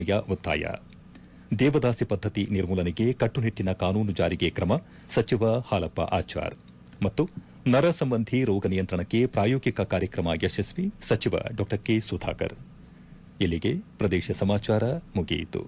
ಯ ಒತ್ತಾಯ ದೇವದಾಸಿ ಪದ್ಧತಿ ನಿರ್ಮೂಲನೆಗೆ ಕಟ್ಟುನಿಟ್ಟಿನ ಕಾನೂನು ಜಾರಿಗೆ ಕ್ರಮ ಸಚಿವ ಹಾಲಪ್ಪ ಆಚಾರ್ ಮತ್ತು ನರ ಸಂಬಂಧಿ ರೋಗ ನಿಯಂತ್ರಣಕ್ಕೆ ಪ್ರಾಯೋಗಿಕ ಕಾರ್ಯಕ್ರಮ ಯಶಸ್ವಿ ಸಚಿವ ಡಾ ಕೆ ಸುಧಾಕರ್ ಇಲ್ಲಿಗೆ ಪ್ರದೇಶ ಸಮಾಚಾರ ಮುಗಿಯಿತು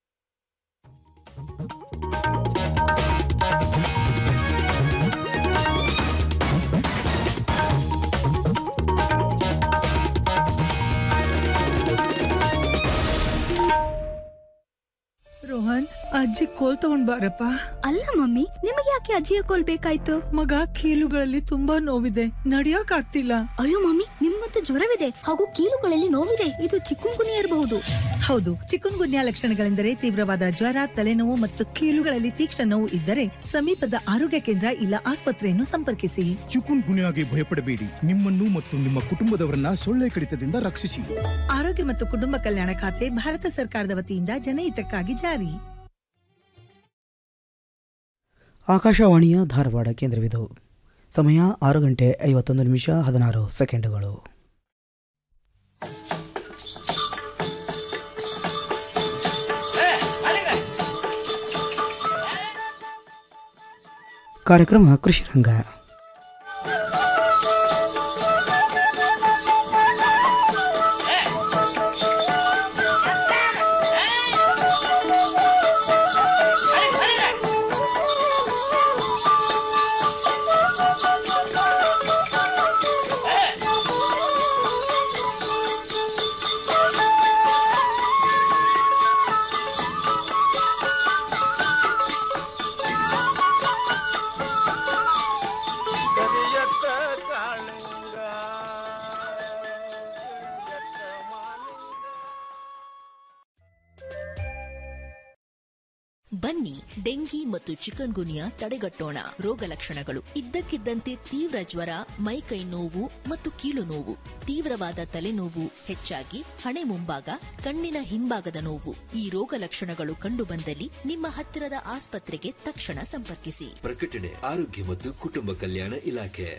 ರೋಹನ್ ಅಜ್ಜಿ ಕೋಲ್ ತಗೊಂಡ್ ಬಾರಪ್ಪ ಅಲ್ಲ ಮಮ್ಮಿ ನಿಮಗೆ ಯಾಕೆ ಅಜ್ಜಿಯ ಕೋಲ್ ಬೇಕಾಯ್ತು ಮಗ ಕೀಲುಗಳಲ್ಲಿ ತುಂಬಾ ನೋವಿದೆ ನಡಿಯಕ್ ಆಗ್ತಿಲ್ಲ ಅಯ್ಯೋ ಮಮ್ಮಿ ನಿಮ್ಗಂತೂ ಜ್ವರವಿದೆ ಹಾಗೂ ಕೀಲುಗಳಲ್ಲಿ ನೋವಿದೆ ಇದು ಚಿಕ್ಕುಂಗುನಿ ಇರಬಹುದು ಹೌದು ಚಿಕನ್ ಗುನ್ಯಾ ಲಕ್ಷಣಗಳೆಂದರೆ ತೀವ್ರವಾದ ಜ್ವರ ತಲೆನೋವು ಮತ್ತು ಕೀಲುಗಳಲ್ಲಿ ತೀಕ್ಷ್ಣ ನೋವು ಇದ್ದರೆ ಸಮೀಪದ ಆರೋಗ್ಯ ಕೇಂದ್ರ ಇಲ್ಲ ಆಸ್ಪತ್ರೆಯನ್ನು ಸಂಪರ್ಕಿಸಿ ಚಿಕುನ್ ಗುನ್ಯಾಗೆ ಭಯಪಡಬೇಡಿ ನಿಮ್ಮನ್ನು ಮತ್ತು ನಿಮ್ಮ ಕುಟುಂಬದವರನ್ನ ಸೊಳ್ಳೆ ಕಡಿತದಿಂದ ರಕ್ಷಿಸಿ ಆರೋಗ್ಯ ಮತ್ತು ಕುಟುಂಬ ಕಲ್ಯಾಣ ಖಾತೆ ಭಾರತ ಸರ್ಕಾರದ ವತಿಯಿಂದ ಜನಹಿತಕ್ಕಾಗಿ ಜಾರಿ ಆಕಾಶವಾಣಿಯ ಧಾರವಾಡ ಕೇಂದ್ರವಿದು ಸಮಯ ಆರು ಗಂಟೆ ಐವತ್ತೊಂದು ನಿಮಿಷ ಹದಿನಾರು ಸೆಕೆಂಡುಗಳು ಕಾರ್ಯಕ್ರಮ ಕೃಷಿ ರಂಗ ಕರಿಯತ್ತ ಕಾಳಿಂಗ ಕರಿಯತ್ತ ಮಾಲಿಂಗ ಬನ್ನಿ ಡೆಂಗಿ ಮತ್ತು ಚಿಕನ್ ಗುನಿಯಾ ತಡೆಗಟ್ಟೋಣ ರೋಗ ಲಕ್ಷಣಗಳು ಇದ್ದಕ್ಕಿದ್ದಂತೆ ತೀವ್ರ ಜ್ವರ ಮೈಕೈ ನೋವು ಮತ್ತು ಕೀಲು ನೋವು ತೀವ್ರವಾದ ತಲೆನೋವು ಹೆಚ್ಚಾಗಿ ಹಣೆ ಮುಂಭಾಗ ಕಣ್ಣಿನ ಹಿಂಭಾಗದ ನೋವು ಈ ರೋಗ ಲಕ್ಷಣಗಳು ಕಂಡುಬಂದಲ್ಲಿ ನಿಮ್ಮ ಹತ್ತಿರದ ಆಸ್ಪತ್ರೆಗೆ ತಕ್ಷಣ ಸಂಪರ್ಕಿಸಿ ಪ್ರಕಟಣೆ ಆರೋಗ್ಯ ಮತ್ತು ಕುಟುಂಬ ಕಲ್ಯಾಣ ಇಲಾಖೆ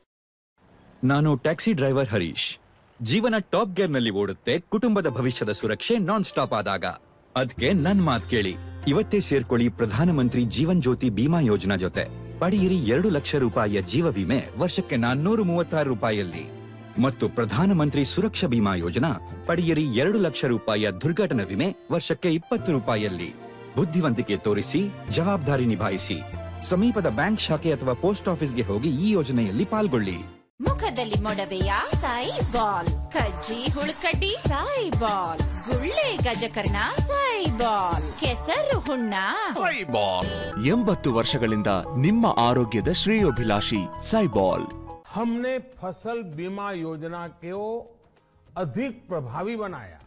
ನಾನು ಟ್ಯಾಕ್ಸಿ ಡ್ರೈವರ್ ಹರೀಶ್ ಜೀವನ ಟಾಪ್ ಗೇರ್ನಲ್ಲಿ ಓಡುತ್ತೆ ಕುಟುಂಬದ ಭವಿಷ್ಯದ ಸುರಕ್ಷೆ ನಾನ್ ಸ್ಟಾಪ್ ಆದಾಗ ಅದಕ್ಕೆ ನನ್ ಮಾತ್ ಕೇಳಿ ಇವತ್ತೇ ಸೇರ್ಕೊಳ್ಳಿ ಪ್ರಧಾನಮಂತ್ರಿ ಜೀವನ್ ಜ್ಯೋತಿ ಬಿಮಾ ಯೋಜನಾ ಜೊತೆ ಪಡೆಯಿರಿ ಎರಡು ಲಕ್ಷ ರೂಪಾಯಿಯ ಜೀವ ವಿಮೆ ವರ್ಷಕ್ಕೆ ನಾನ್ನೂರು ಮೂವತ್ತಾರು ರೂಪಾಯಿಯಲ್ಲಿ ಮತ್ತು ಪ್ರಧಾನಮಂತ್ರಿ ಸುರಕ್ಷಾ ಬಿಮಾ ಯೋಜನಾ ಪಡೆಯಿರಿ ಎರಡು ಲಕ್ಷ ರೂಪಾಯಿಯ ದುರ್ಘಟನಾ ವಿಮೆ ವರ್ಷಕ್ಕೆ ಇಪ್ಪತ್ತು ರೂಪಾಯಿಯಲ್ಲಿ ಬುದ್ಧಿವಂತಿಕೆ ತೋರಿಸಿ ಜವಾಬ್ದಾರಿ ನಿಭಾಯಿಸಿ ಸಮೀಪದ ಬ್ಯಾಂಕ್ ಶಾಖೆ ಅಥವಾ ಪೋಸ್ಟ್ ಆಫೀಸ್ಗೆ ಹೋಗಿ ಈ ಯೋಜನೆಯಲ್ಲಿ ಪಾಲ್ಗೊಳ್ಳಿ ಮುಖದಲ್ಲಿ ಮೊಡವೆಯ ಸಾಯಿ ಬಾಲ್ ಕಜ್ಜಿ ಹುಳುಕಡ್ಡಿ ಸಾಯಿ ಬಾಲ್ ಗುಳ್ಳೆ ಗಜಕರ್ಣ ಸಾಯಿ ಬಾಲ್ ಕೆಸರು ಹುಣ್ಣ ಎಂಬತ್ತು ವರ್ಷಗಳಿಂದ ನಿಮ್ಮ ಆರೋಗ್ಯದ ಶ್ರೇಯೋಭಿಲಾಷಿ ಸೈಬಾಲ್ हमने फसल बीमा योजना को अधिक प्रभावी बनाया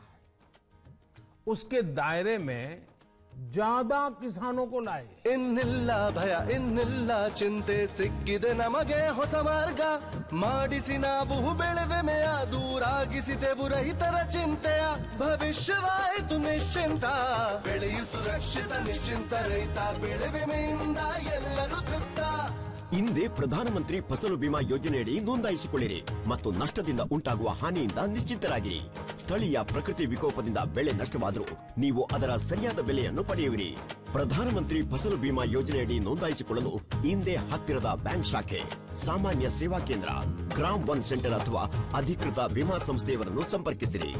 उसके दायरे में ज्यादा किसानों को लाए ಇನ್ನಿಲ್ಲ ಭಯ ಇನ್ನಿಲ್ಲ ಚಿಂತೆ ಸಿಕ್ಕಿದೆ ನಮಗೆ ಹೊಸ ಮಾರ್ಗ ಮಾಡಿಸಿ ನಾವು ಬೆಳೆವೆಮೆಯ ದೂರಾಗಿಸಿದೆವು ರೈತರ ಚಿಂತೆಯ ಭವಿಷ್ಯವಾಯಿತು ನಿಶ್ಚಿಂತ ಬೆಳೆಯು ಸುರಕ್ಷಿತ ನಿಶ್ಚಿಂತ ರೈತ ಬೆಳೆ ವಿಮೆಯಿಂದ ಎಲ್ಲರೂ ತೃಪ್ತ ಹಿಂದೆ ಪ್ರಧಾನಮಂತ್ರಿ ಫಸಲು ಬಿಮಾ ಯೋಜನೆಯಡಿ ನೋಂದಾಯಿಸಿಕೊಳ್ಳಿರಿ ಮತ್ತು ನಷ್ಟದಿಂದ ಉಂಟಾಗುವ ಹಾನಿಯಿಂದ ನಿಶ್ಚಿಂತರಾಗಿರಿ ಸ್ಥಳೀಯ ಪ್ರಕೃತಿ ವಿಕೋಪದಿಂದ ಬೆಳೆ ನಷ್ಟವಾದರೂ ನೀವು ಅದರ ಸರಿಯಾದ ಬೆಲೆಯನ್ನು ಪಡೆಯುವಿರಿ ಪ್ರಧಾನಮಂತ್ರಿ ಫಸಲು ಬಿಮಾ ಯೋಜನೆಯಡಿ ನೋಂದಾಯಿಸಿಕೊಳ್ಳಲು ಹಿಂದೆ ಹತ್ತಿರದ ಬ್ಯಾಂಕ್ ಶಾಖೆ ಸಾಮಾನ್ಯ ಸೇವಾ ಕೇಂದ್ರ ಗ್ರಾಮ್ ಒನ್ ಸೆಂಟರ್ ಅಥವಾ ಅಧಿಕೃತ ವಿಮಾ ಸಂಸ್ಥೆಯವರನ್ನು ಸಂಪರ್ಕಿಸಿರಿ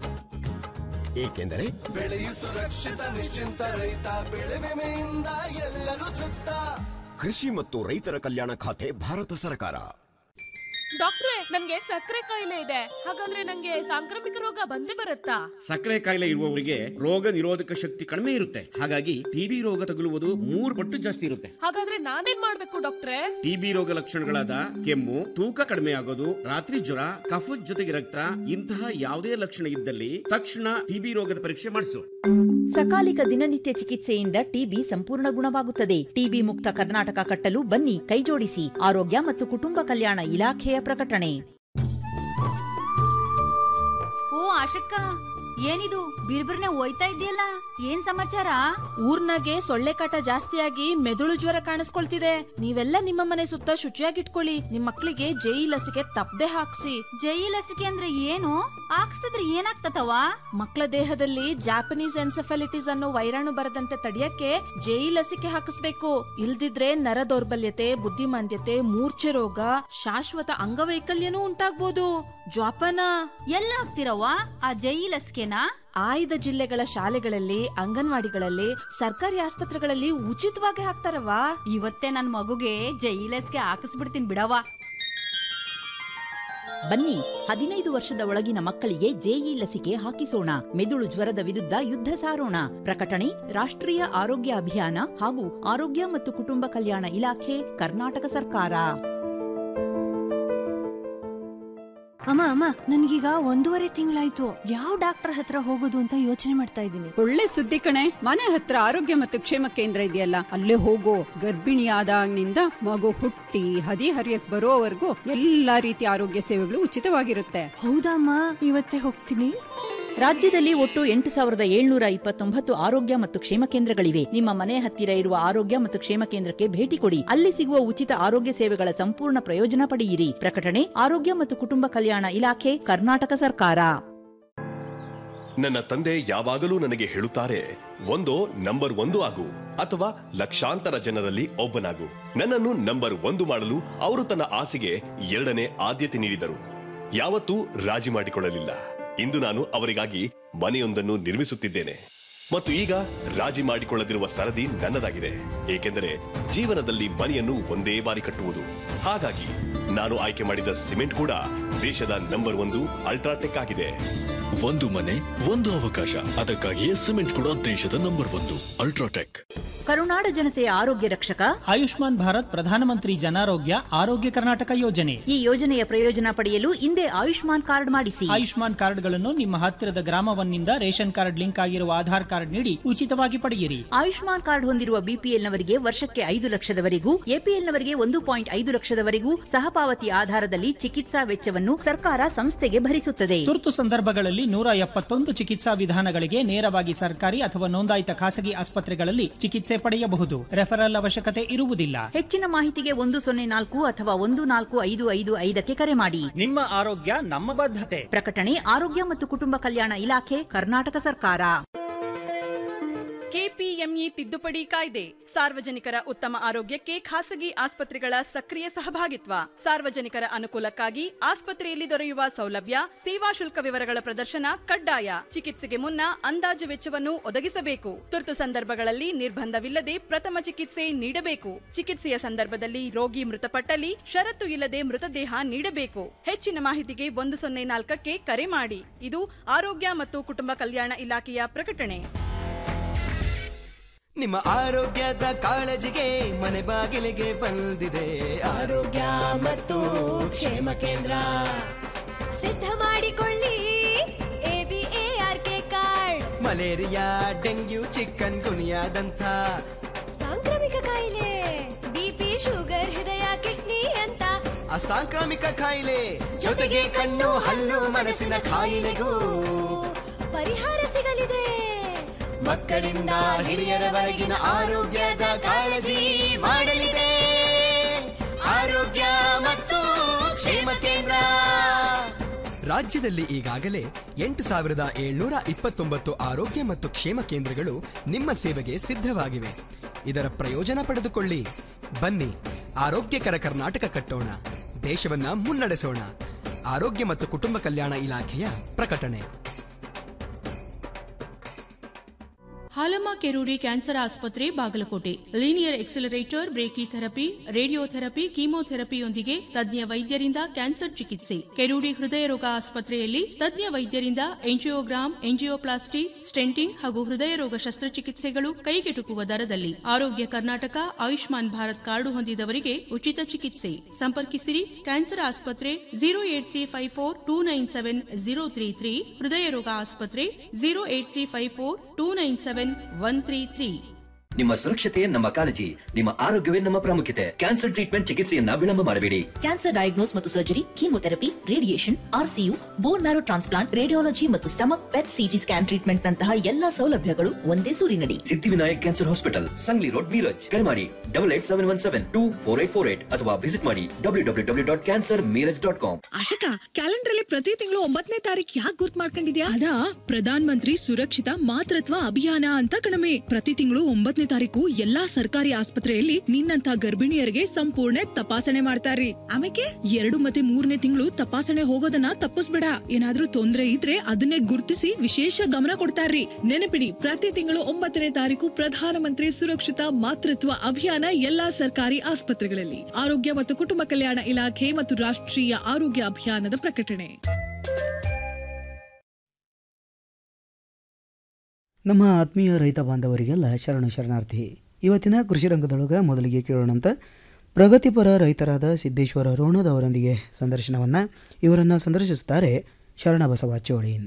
ಏಕೆಂದರೆ ಬೆಳೆಯು ಸುರಕ್ಷಿತ ನಿಶ್ಚಿಂತ ರೈತ ಬೆಳೆ ವಿಮೆಯಿಂದ ಎಲ್ಲರೂ ತೃಪ್ತ ಕೃಷಿ ಮತ್ತು ರೈತರ ಕಲ್ಯಾಣ ಖಾತೆ ಭಾರತ ಸರ್ಕಾರ ಡಾಕ್ಟ್ರೆ ನನ್ಗೆ ಸಕ್ಕರೆ ಕಾಯಿಲೆ ಇದೆ ಹಾಗಾದ್ರೆ ನಂಗೆ ಸಾಂಕ್ರಾಮಿಕ ರೋಗ ಬಂದೇ ಬರುತ್ತಾ ಸಕ್ಕರೆ ಕಾಯಿಲೆ ಇರುವವರಿಗೆ ರೋಗ ನಿರೋಧಕ ಶಕ್ತಿ ಕಡಿಮೆ ಇರುತ್ತೆ ಹಾಗಾಗಿ ಟಿಬಿ ರೋಗ ತಗುಲುವುದು ಮೂರು ಪಟ್ಟು ಜಾಸ್ತಿ ಇರುತ್ತೆ ಹಾಗಾದ್ರೆ ನಾನೇನ್ ಮಾಡ್ಬೇಕು ಡಾಕ್ಟ್ರೆ ಟಿಬಿ ರೋಗ ಲಕ್ಷಣಗಳಾದ ಕೆಮ್ಮು ತೂಕ ಕಡಿಮೆ ಆಗೋದು ರಾತ್ರಿ ಜ್ವರ ಕಫದ ಜೊತೆಗೆ ರಕ್ತ ಇಂತಹ ಯಾವುದೇ ಲಕ್ಷಣ ಇದ್ದಲ್ಲಿ ತಕ್ಷಣ ಟಿಬಿ ರೋಗದ ಪರೀಕ್ಷೆ ಮಾಡಿಸು ಸಕಾಲಿಕ ದಿನನಿತ್ಯ ಚಿಕಿತ್ಸೆಯಿಂದ ಟಿಬಿ ಸಂಪೂರ್ಣ ಗುಣವಾಗುತ್ತದೆ ಟಿಬಿ ಮುಕ್ತ ಕರ್ನಾಟಕ ಕಟ್ಟಲು ಬನ್ನಿ ಕೈಜೋಡಿಸಿ ಆರೋಗ್ಯ ಮತ್ತು ಕುಟುಂಬ ಕಲ್ಯಾಣ ಇಲಾಖೆಯ ಪ್ರಕಟಣೆ ಓ ಆಶಕ್ಕ ಏನಿದು ಬಿರ್ಬಿರ್ನೆ ಹೋಯ್ತಾ ಇದೆಯಲ್ಲ ಏನ್ ಸಮಾಚಾರ ಊರ್ನಾಗೆ ಸೊಳ್ಳೆ ಕಾಟ ಜಾಸ್ತಿಯಾಗಿ ಮೆದುಳು ಜ್ವರ ಕಾಣಿಸ್ಕೊಳ್ತಿದೆ ನೀವೆಲ್ಲ ನಿಮ್ಮ ಮನೆ ಸುತ್ತ ಶುಚಿಯಾಗಿಟ್ಕೊಳ್ಳಿ ನಿಮ್ ಮಕ್ಳಿಗೆ ಜೈ ಲಸಿಕೆ ತಪ್ಪದೆ ಹಾಕ್ಸಿ ಜೈ ಲಸಿಕೆ ಅಂದ್ರೆ ಏನು ಹಾಕ್ಸ್ತಿದ್ರೆ ಏನಾಗ್ತತವ ಮಕ್ಕಳ ದೇಹದಲ್ಲಿ ಜಾಪನೀಸ್ ಎನ್ಸೆಫಾಲಿಟಿಸ್ ಅನ್ನೋ ವೈರಾಣು ಬರದಂತೆ ತಡೆಯಕ್ಕೆ ಜೈ ಲಸಿಕೆ ಹಾಕಿಸ್ಬೇಕು ಇಲ್ದಿದ್ರೆ ನರ ದೌರ್ಬಲ್ಯತೆ ಬುದ್ಧಿಮಾಂದ್ಯತೆ ಮೂರ್ಛೆ ರೋಗ ಶಾಶ್ವತ ಅಂಗವೈಕಲ್ಯನೂ ಉಂಟಾಗ್ಬೋದು ಜ್ವಾಪನ ಎಲ್ಲ ಹಾಕ್ತಿರವ್ವ ಆ ಜೈ ಲಸಿಕೆನಾ ಆಯ್ದ ಜಿಲ್ಲೆಗಳ ಶಾಲೆಗಳಲ್ಲಿ ಅಂಗನವಾಡಿಗಳಲ್ಲಿ ಸರ್ಕಾರಿ ಆಸ್ಪತ್ರೆಗಳಲ್ಲಿ ಉಚಿತವಾಗಿ ಹಾಕ್ತಾರವ ಇವತ್ತೇ ನನ್ ಮಗುಗೆ ಜೈ ಲಸಿಕೆ ಹಾಕಿಸ್ಬಿಡ್ತೀನಿ ಬಿಡವ್ವ ಬನ್ನಿ ಹದಿನೈದು ವರ್ಷದ ಒಳಗಿನ ಮಕ್ಕಳಿಗೆ ಜೆಇ ಲಸಿಕೆ ಹಾಕಿಸೋಣ ಮೆದುಳು ಜ್ವರದ ವಿರುದ್ಧ ಯುದ್ಧ ಸಾರೋಣ ಪ್ರಕಟಣೆ ರಾಷ್ಟ್ರೀಯ ಆರೋಗ್ಯ ಅಭಿಯಾನ ಹಾಗೂ ಆರೋಗ್ಯ ಮತ್ತು ಕುಟುಂಬ ಕಲ್ಯಾಣ ಇಲಾಖೆ ಕರ್ನಾಟಕ ಸರ್ಕಾರ ಅಮ್ಮ ಅಮ್ಮ ನನ್ಗೀಗ ಒಂದೂವರೆ ತಿಂಗಳಾಯ್ತು ಯಾವ ಡಾಕ್ಟರ್ ಹತ್ರ ಹೋಗೋದು ಅಂತ ಯೋಚನೆ ಮಾಡ್ತಾ ಇದ್ದೀನಿ ಒಳ್ಳೆ ಸುದ್ದಿ ಕಣೆ ಮನೆ ಹತ್ರ ಆರೋಗ್ಯ ಮತ್ತು ಕ್ಷೇಮ ಕೇಂದ್ರ ಇದೆಯಲ್ಲ ಅಲ್ಲೇ ಹೋಗೋ ಗರ್ಭಿಣಿಯಾದಾಗಿನಿಂದ ಮಗು ಹುಟ್ಟಿ ಹದಿ ಹರಿಯಕ್ ಬರೋವರೆಗೂ ಎಲ್ಲಾ ರೀತಿಯ ಆರೋಗ್ಯ ಸೇವೆಗಳು ಉಚಿತವಾಗಿರುತ್ತೆ ಹೌದಮ್ಮ ಇವತ್ತೇ ಹೋಗ್ತೀನಿ ರಾಜ್ಯದಲ್ಲಿ ಒಟ್ಟು ಎಂಟು ಸಾವಿರದ ಏಳ್ನೂರ ಇಪ್ಪತ್ತೊಂಬತ್ತು ಆರೋಗ್ಯ ಮತ್ತು ಕ್ಷೇಮ ಕೇಂದ್ರಗಳಿವೆ ನಿಮ್ಮ ಮನೆ ಹತ್ತಿರ ಇರುವ ಆರೋಗ್ಯ ಮತ್ತು ಕ್ಷೇಮ ಕೇಂದ್ರಕ್ಕೆ ಭೇಟಿ ಕೊಡಿ ಅಲ್ಲಿ ಸಿಗುವ ಉಚಿತ ಆರೋಗ್ಯ ಸೇವೆಗಳ ಸಂಪೂರ್ಣ ಪ್ರಯೋಜನ ಪಡೆಯಿರಿ ಪ್ರಕಟಣೆ ಆರೋಗ್ಯ ಮತ್ತು ಕುಟುಂಬ ಕಲ್ಯಾಣ ಇಲಾಖೆ ಕರ್ನಾಟಕ ಸರ್ಕಾರ ನನ್ನ ತಂದೆ ಯಾವಾಗಲೂ ನನಗೆ ಹೇಳುತ್ತಾರೆ ಒಂದೋ ನಂಬರ್ ಒಂದು ಆಗು ಅಥವಾ ಲಕ್ಷಾಂತರ ಜನರಲ್ಲಿ ಒಬ್ಬನಾಗು ನನ್ನನ್ನು ನಂಬರ್ ಒಂದು ಮಾಡಲು ಅವರು ತನ್ನ ಆಸೆಗೆ ಎರಡನೇ ಆದ್ಯತೆ ನೀಡಿದರು ಯಾವತ್ತೂ ರಾಜಿ ಮಾಡಿಕೊಳ್ಳಲಿಲ್ಲ ಇಂದು ನಾನು ಅವರಿಗಾಗಿ ಮನೆಯೊಂದನ್ನು ನಿರ್ಮಿಸುತ್ತಿದ್ದೇನೆ ಮತ್ತು ಈಗ ರಾಜಿ ಮಾಡಿಕೊಳ್ಳದಿರುವ ಸರದಿ ನನ್ನದಾಗಿದೆ ಏಕೆಂದರೆ ಜೀವನದಲ್ಲಿ ಮನೆಯನ್ನು ಒಂದೇ ಬಾರಿ ಕಟ್ಟುವುದು ಹಾಗಾಗಿ ನಾನು ಆಯ್ಕೆ ಮಾಡಿದ ಸಿಮೆಂಟ್ ಕೂಡ ದೇಶದ ನಂಬರ್ ಒಂದು ಅಲ್ಟ್ರಾಟೆಕ್ ಆಗಿದೆ ಒಂದು ಮನೆ ಒಂದು ಅವಕಾಶ ಅದಕ್ಕಾಗಿಯೇ ಸಿಮೆಂಟ್ ಕೂಡ ದೇಶದ ನಂಬರ್ ಒಂದು ಅಲ್ಟ್ರಾಟೆಕ್ ಕರುನಾಡ ಜನತೆಯ ಆರೋಗ್ಯ ರಕ್ಷಕ ಆಯುಷ್ಮಾನ್ ಭಾರತ್ ಪ್ರಧಾನಮಂತ್ರಿ ಜನಾರೋಗ್ಯ ಆರೋಗ್ಯ ಕರ್ನಾಟಕ ಯೋಜನೆ ಈ ಯೋಜನೆಯ ಪ್ರಯೋಜನ ಪಡೆಯಲು ಹಿಂದೆ ಆಯುಷ್ಮಾನ್ ಕಾರ್ಡ್ ಮಾಡಿಸಿ ಆಯುಷ್ಮಾನ್ ಕಾರ್ಡ್ಗಳನ್ನು ನಿಮ್ಮ ಹತ್ತಿರದ ಗ್ರಾಮವನ್ನಿಂದ ರೇಷನ್ ಕಾರ್ಡ್ ಲಿಂಕ್ ಆಗಿರುವ ಆಧಾರ್ ಕಾರ್ಡ್ ನೀಡಿ ಉಚಿತವಾಗಿ ಪಡೆಯಿರಿ ಆಯುಷ್ಮಾನ್ ಕಾರ್ಡ್ ಹೊಂದಿರುವ ಬಿಪಿಎಲ್ನವರಿಗೆ ವರ್ಷಕ್ಕೆ ಐದು ಲಕ್ಷದವರೆಗೂ ಎಪಿಎಲ್ನವರಿಗೆ ಒಂದು ಪಾಯಿಂಟ್ ಐದು ಲಕ್ಷದವರೆಗೂ ಸಹಪಾವತಿ ಆಧಾರದಲ್ಲಿ ಚಿಕಿತ್ಸಾ ವೆಚ್ಚವನ್ನು ಸರ್ಕಾರ ಸಂಸ್ಥೆಗೆ ಭರಿಸುತ್ತದೆ ತುರ್ತು ಸಂದರ್ಭಗಳಲ್ಲಿ ನೂರ ಎಪ್ಪತ್ತೊಂದು ಚಿಕಿತ್ಸಾ ವಿಧಾನಗಳಿಗೆ ನೇರವಾಗಿ ಸರ್ಕಾರಿ ಅಥವಾ ನೋಂದಾಯಿತ ಖಾಸಗಿ ಆಸ್ಪತ್ರೆಗಳಲ್ಲಿ ಚಿಕಿತ್ಸೆ ಪಡೆಯಬಹುದು ರೆಫರಲ್ ಅವಶ್ಯಕತೆ ಇರುವುದಿಲ್ಲ ಹೆಚ್ಚಿನ ಮಾಹಿತಿಗೆ ಒಂದು ಸೊನ್ನೆ ನಾಲ್ಕು ಅಥವಾ ಒಂದು ನಾಲ್ಕು ಐದು ಐದು ಐದಕ್ಕೆ ಕರೆ ಮಾಡಿ ನಿಮ್ಮ ಆರೋಗ್ಯ ನಮ್ಮ ಬದ್ಧತೆ ಪ್ರಕಟಣೆ ಆರೋಗ್ಯ ಮತ್ತು ಕುಟುಂಬ ಕಲ್ಯಾಣ ಇಲಾಖೆ ಕರ್ನಾಟಕ ಸರ್ಕಾರ ಕೆಪಿಎಂಇ ತಿದ್ದುಪಡಿ ಕಾಯ್ದೆ ಸಾರ್ವಜನಿಕರ ಉತ್ತಮ ಆರೋಗ್ಯಕ್ಕೆ ಖಾಸಗಿ ಆಸ್ಪತ್ರೆಗಳ ಸಕ್ರಿಯ ಸಹಭಾಗಿತ್ವ ಸಾರ್ವಜನಿಕರ ಅನುಕೂಲಕ್ಕಾಗಿ ಆಸ್ಪತ್ರೆಯಲ್ಲಿ ದೊರೆಯುವ ಸೌಲಭ್ಯ ಸೇವಾ ಶುಲ್ಕ ವಿವರಗಳ ಪ್ರದರ್ಶನ ಕಡ್ಡಾಯ ಚಿಕಿತ್ಸೆಗೆ ಮುನ್ನ ಅಂದಾಜು ವೆಚ್ಚವನ್ನು ಒದಗಿಸಬೇಕು ತುರ್ತು ಸಂದರ್ಭಗಳಲ್ಲಿ ನಿರ್ಬಂಧವಿಲ್ಲದೆ ಪ್ರಥಮ ಚಿಕಿತ್ಸೆ ನೀಡಬೇಕು ಚಿಕಿತ್ಸೆಯ ಸಂದರ್ಭದಲ್ಲಿ ರೋಗಿ ಮೃತಪಟ್ಟಲ್ಲಿ ಷರತ್ತು ಇಲ್ಲದೆ ಮೃತದೇಹ ನೀಡಬೇಕು ಹೆಚ್ಚಿನ ಮಾಹಿತಿಗೆ ಒಂದು ಸೊನ್ನೆ ನಾಲ್ಕಕ್ಕೆ ಕರೆ ಮಾಡಿ ಇದು ಆರೋಗ್ಯ ಮತ್ತು ಕುಟುಂಬ ಕಲ್ಯಾಣ ಇಲಾಖೆಯ ಪ್ರಕಟಣೆ ನಿಮ್ಮ ಆರೋಗ್ಯದ ಕಾಳಜಿಗೆ ಮನೆ ಬಾಗಿಲಿಗೆ ಬಂದಿದೆ ಆರೋಗ್ಯ ಮತ್ತು ಕ್ಷೇಮ ಕೇಂದ್ರ ಸಿದ್ಧ ಮಾಡಿಕೊಳ್ಳಿ ಎಬಿಎಆರ್ಕೆ ಕಾರ್ಡ್ ಮಲೇರಿಯಾ ಡೆಂಗ್ಯೂ ಚಿಕನ್ ಗುನಿಯಾದಂಥ ಸಾಂಕ್ರಾಮಿಕ ಕಾಯಿಲೆ ಬಿಪಿ ಶುಗರ್ ಹೃದಯ ಕಿಡ್ನಿ ಅಂತ ಅಸಾಂಕ್ರಾಮಿಕ ಕಾಯಿಲೆ ಜೊತೆಗೆ ಕಣ್ಣು ಹಲ್ಲು ಮನಸ್ಸಿನ ಕಾಯಿಲೆಗೂ ಪರಿಹಾರ ಸಿಗಲಿದೆ ಮಕ್ಕಳಿಂದ ಹಿರಿಯರವರೆಗಿನ ಆರೋಗ್ಯದ ಕಾಳಜಿ ಮಾಡಲಿದೆ ಆರೋಗ್ಯ ಮತ್ತು ಕ್ಷೇಮ ಕೇಂದ್ರ ರಾಜ್ಯದಲ್ಲಿ ಈಗಾಗಲೇ ಎಂಟು ಸಾವಿರದ ಏಳ್ನೂರ ಇಪ್ಪತ್ತೊಂಬತ್ತು ಆರೋಗ್ಯ ಮತ್ತು ಕ್ಷೇಮ ಕೇಂದ್ರಗಳು ನಿಮ್ಮ ಸೇವೆಗೆ ಸಿದ್ಧವಾಗಿವೆ ಇದರ ಪ್ರಯೋಜನ ಪಡೆದುಕೊಳ್ಳಿ ಬನ್ನಿ ಆರೋಗ್ಯಕರ ಕರ್ನಾಟಕ ಕಟ್ಟೋಣ ದೇಶವನ್ನ ಮುನ್ನಡೆಸೋಣ ಆರೋಗ್ಯ ಮತ್ತು ಕುಟುಂಬ ಕಲ್ಯಾಣ ಇಲಾಖೆಯ ಪ್ರಕಟಣೆ ಹಾಲಮ್ಮ ಕೆರೂಡಿ ಕ್ಯಾನ್ಸರ್ ಆಸ್ಪತ್ರೆ Bagalkot linear accelerator brachytherapy radiotherapy ಕೀಮೋಥೆರಪಿಯೊಂದಿಗೆ ತಜ್ಞ ವೈದ್ಯರಿಂದ ಕ್ಯಾನ್ಸರ್ ಚಿಕಿತ್ಸೆ ಕೆರೂಡಿ ಹೃದಯ ರೋಗ ಆಸ್ಪತ್ರೆಯಲ್ಲಿ ತಜ್ಞ ವೈದ್ಯರಿಂದ ಎಂಜಿಯೋಗ್ರಾಮ್ ಎಂಜಿಯೋಪ್ಲಾಸ್ಟಿ ಸ್ಟೆಂಟಿಂಗ್ ಹಾಗೂ ಹೃದಯ ರೋಗ ಶಸ್ತ್ರಚಿಕಿತ್ಸೆಗಳು ಕೈಗೆಟುಕುವ ದರದಲ್ಲಿ ಆರೋಗ್ಯ ಕರ್ನಾಟಕ ಆಯುಷ್ಮಾನ್ ಭಾರತ್ ಕಾರ್ಡು ಹೊಂದಿದವರಿಗೆ ಉಚಿತ ಚಿಕಿತ್ಸೆ ಸಂಪರ್ಕಿಸಿರಿ ಕ್ಯಾನ್ಸರ್ ಆಸ್ಪತ್ರೆ zero eight three five four two nine seven zero three three ಹೃದಯ ರೋಗ ಆಸ್ಪತ್ರೆ zero eight three five four two nine seven one three three ನಿಮ್ಮ ಸುರಕ್ಷತೆಯೇ ನಮ್ಮ ಕಾಳಜಿ ನಿಮ್ಮ ಆರೋಗ್ಯವೇ ನಮ್ಮ ಪ್ರಾಮುಖ್ಯತೆ ಕ್ಯಾನ್ಸರ್ ಟ್ರೀಟ್ಮೆಂಟ್ ಚಿಕಿತ್ಸೆಯನ್ನ ವಿಳಂಬ ಮಾಡಬೇಡಿ ಕ್ಯಾನ್ಸರ್ ಡಯಾಗ್ನೋಸ್ ಮತ್ತು surgery chemotherapy radiation RCU bone marrow transplant radiology ಮತ್ತು stomach PET CT scan treatment ನಂತಹ ಎಲ್ಲಾ ಸೌಲಭ್ಯಗಳು ಒಂದೇ ಸೂರಿನಡಿ Siddhivinayak cancer hospital Sangli road Miraj ಕರೆ ಮಾಡಿ double eight seven one seven two four eight four eight ಅಥವಾ ವಿಸಿಟ್ ಮಾಡಿ W W W dot cancer Miraj dot com Ashika calendar ಅಲ್ಲಿ ಪ್ರತಿ ತಿಂಗಳು ಒಂಬತ್ತನೇ ತಾರೀಕು ಯಾಕೆ ಗುರ್ತ್ ಮಾಡ್ಕೊಂಡಿದ್ಯಾ ಅದಾ ಪ್ರಧಾನ ಮಂತ್ರಿ ಸುರಕ್ಷಿತ ಮಾತೃತ್ವ ಅಭಿಯಾನ ಅಂತ ಕಣಮೆ ಪ್ರತಿ ತಿಂಗಳು ಒಂಬತ್ತನೇ ತಾರೀಕು ಎಲ್ಲಾ ಸರ್ಕಾರಿ ಆಸ್ಪತ್ರೆಯಲ್ಲಿ ನಿನ್ನಂತ ಗರ್ಭಿಣಿಯರಿಗೆ ಸಂಪೂರ್ಣ ತಪಾಸಣೆ ಮಾಡ್ತಾರ್ರಿ ಆಮೇಲೆ ಎರಡು ಮತ್ತೆ ಮೂರನೇ ತಿಂಗಳು ತಪಾಸಣೆ ಹೋಗೋದನ್ನ ತಪ್ಪಿಸ್ಬೇಡ ಏನಾದ್ರೂ ತೊಂದ್ರೆ ಇದ್ರೆ ಅದನ್ನೇ ಗುರುತಿಸಿ ವಿಶೇಷ ಗಮನ ಕೊಡ್ತಾರ್ರಿ ನೆನಪಿಡಿ ಪ್ರತಿ ತಿಂಗಳು ಒಂಬತ್ತನೇ ತಾರೀಕು ಪ್ರಧಾನಮಂತ್ರಿ ಸುರಕ್ಷಿತ ಮಾತೃತ್ವ ಅಭಿಯಾನ ಎಲ್ಲಾ ಸರ್ಕಾರಿ ಆಸ್ಪತ್ರೆಗಳಲ್ಲಿ ಆರೋಗ್ಯ ಮತ್ತು ಕುಟುಂಬ ಕಲ್ಯಾಣ ಇಲಾಖೆ ಮತ್ತು ರಾಷ್ಟ್ರೀಯ ಆರೋಗ್ಯ ಅಭಿಯಾನದ ಪ್ರಕಟಣೆ ನಮ್ಮ ಆತ್ಮೀಯ ರೈತ ಬಾಂಧವರಿಗೆಲ್ಲ ಶರಣ ಶರಣಾರ್ಥಿ ಇವತ್ತಿನ ಕೃಷಿ ರಂಗದೊಳಗೆ ಮೊದಲಿಗೆ ಕೇಳೋಣಂತ ಪ್ರಗತಿಪರ ರೈತರಾದ ಸಿದ್ದೇಶ್ವರ ರೋಣದವರೊಂದಿಗೆ ಸಂದರ್ಶನವನ್ನು ಇವರನ್ನು ಸಂದರ್ಶಿಸುತ್ತಾರೆ ಶರಣಬಸವ ಚೋಳಿನ್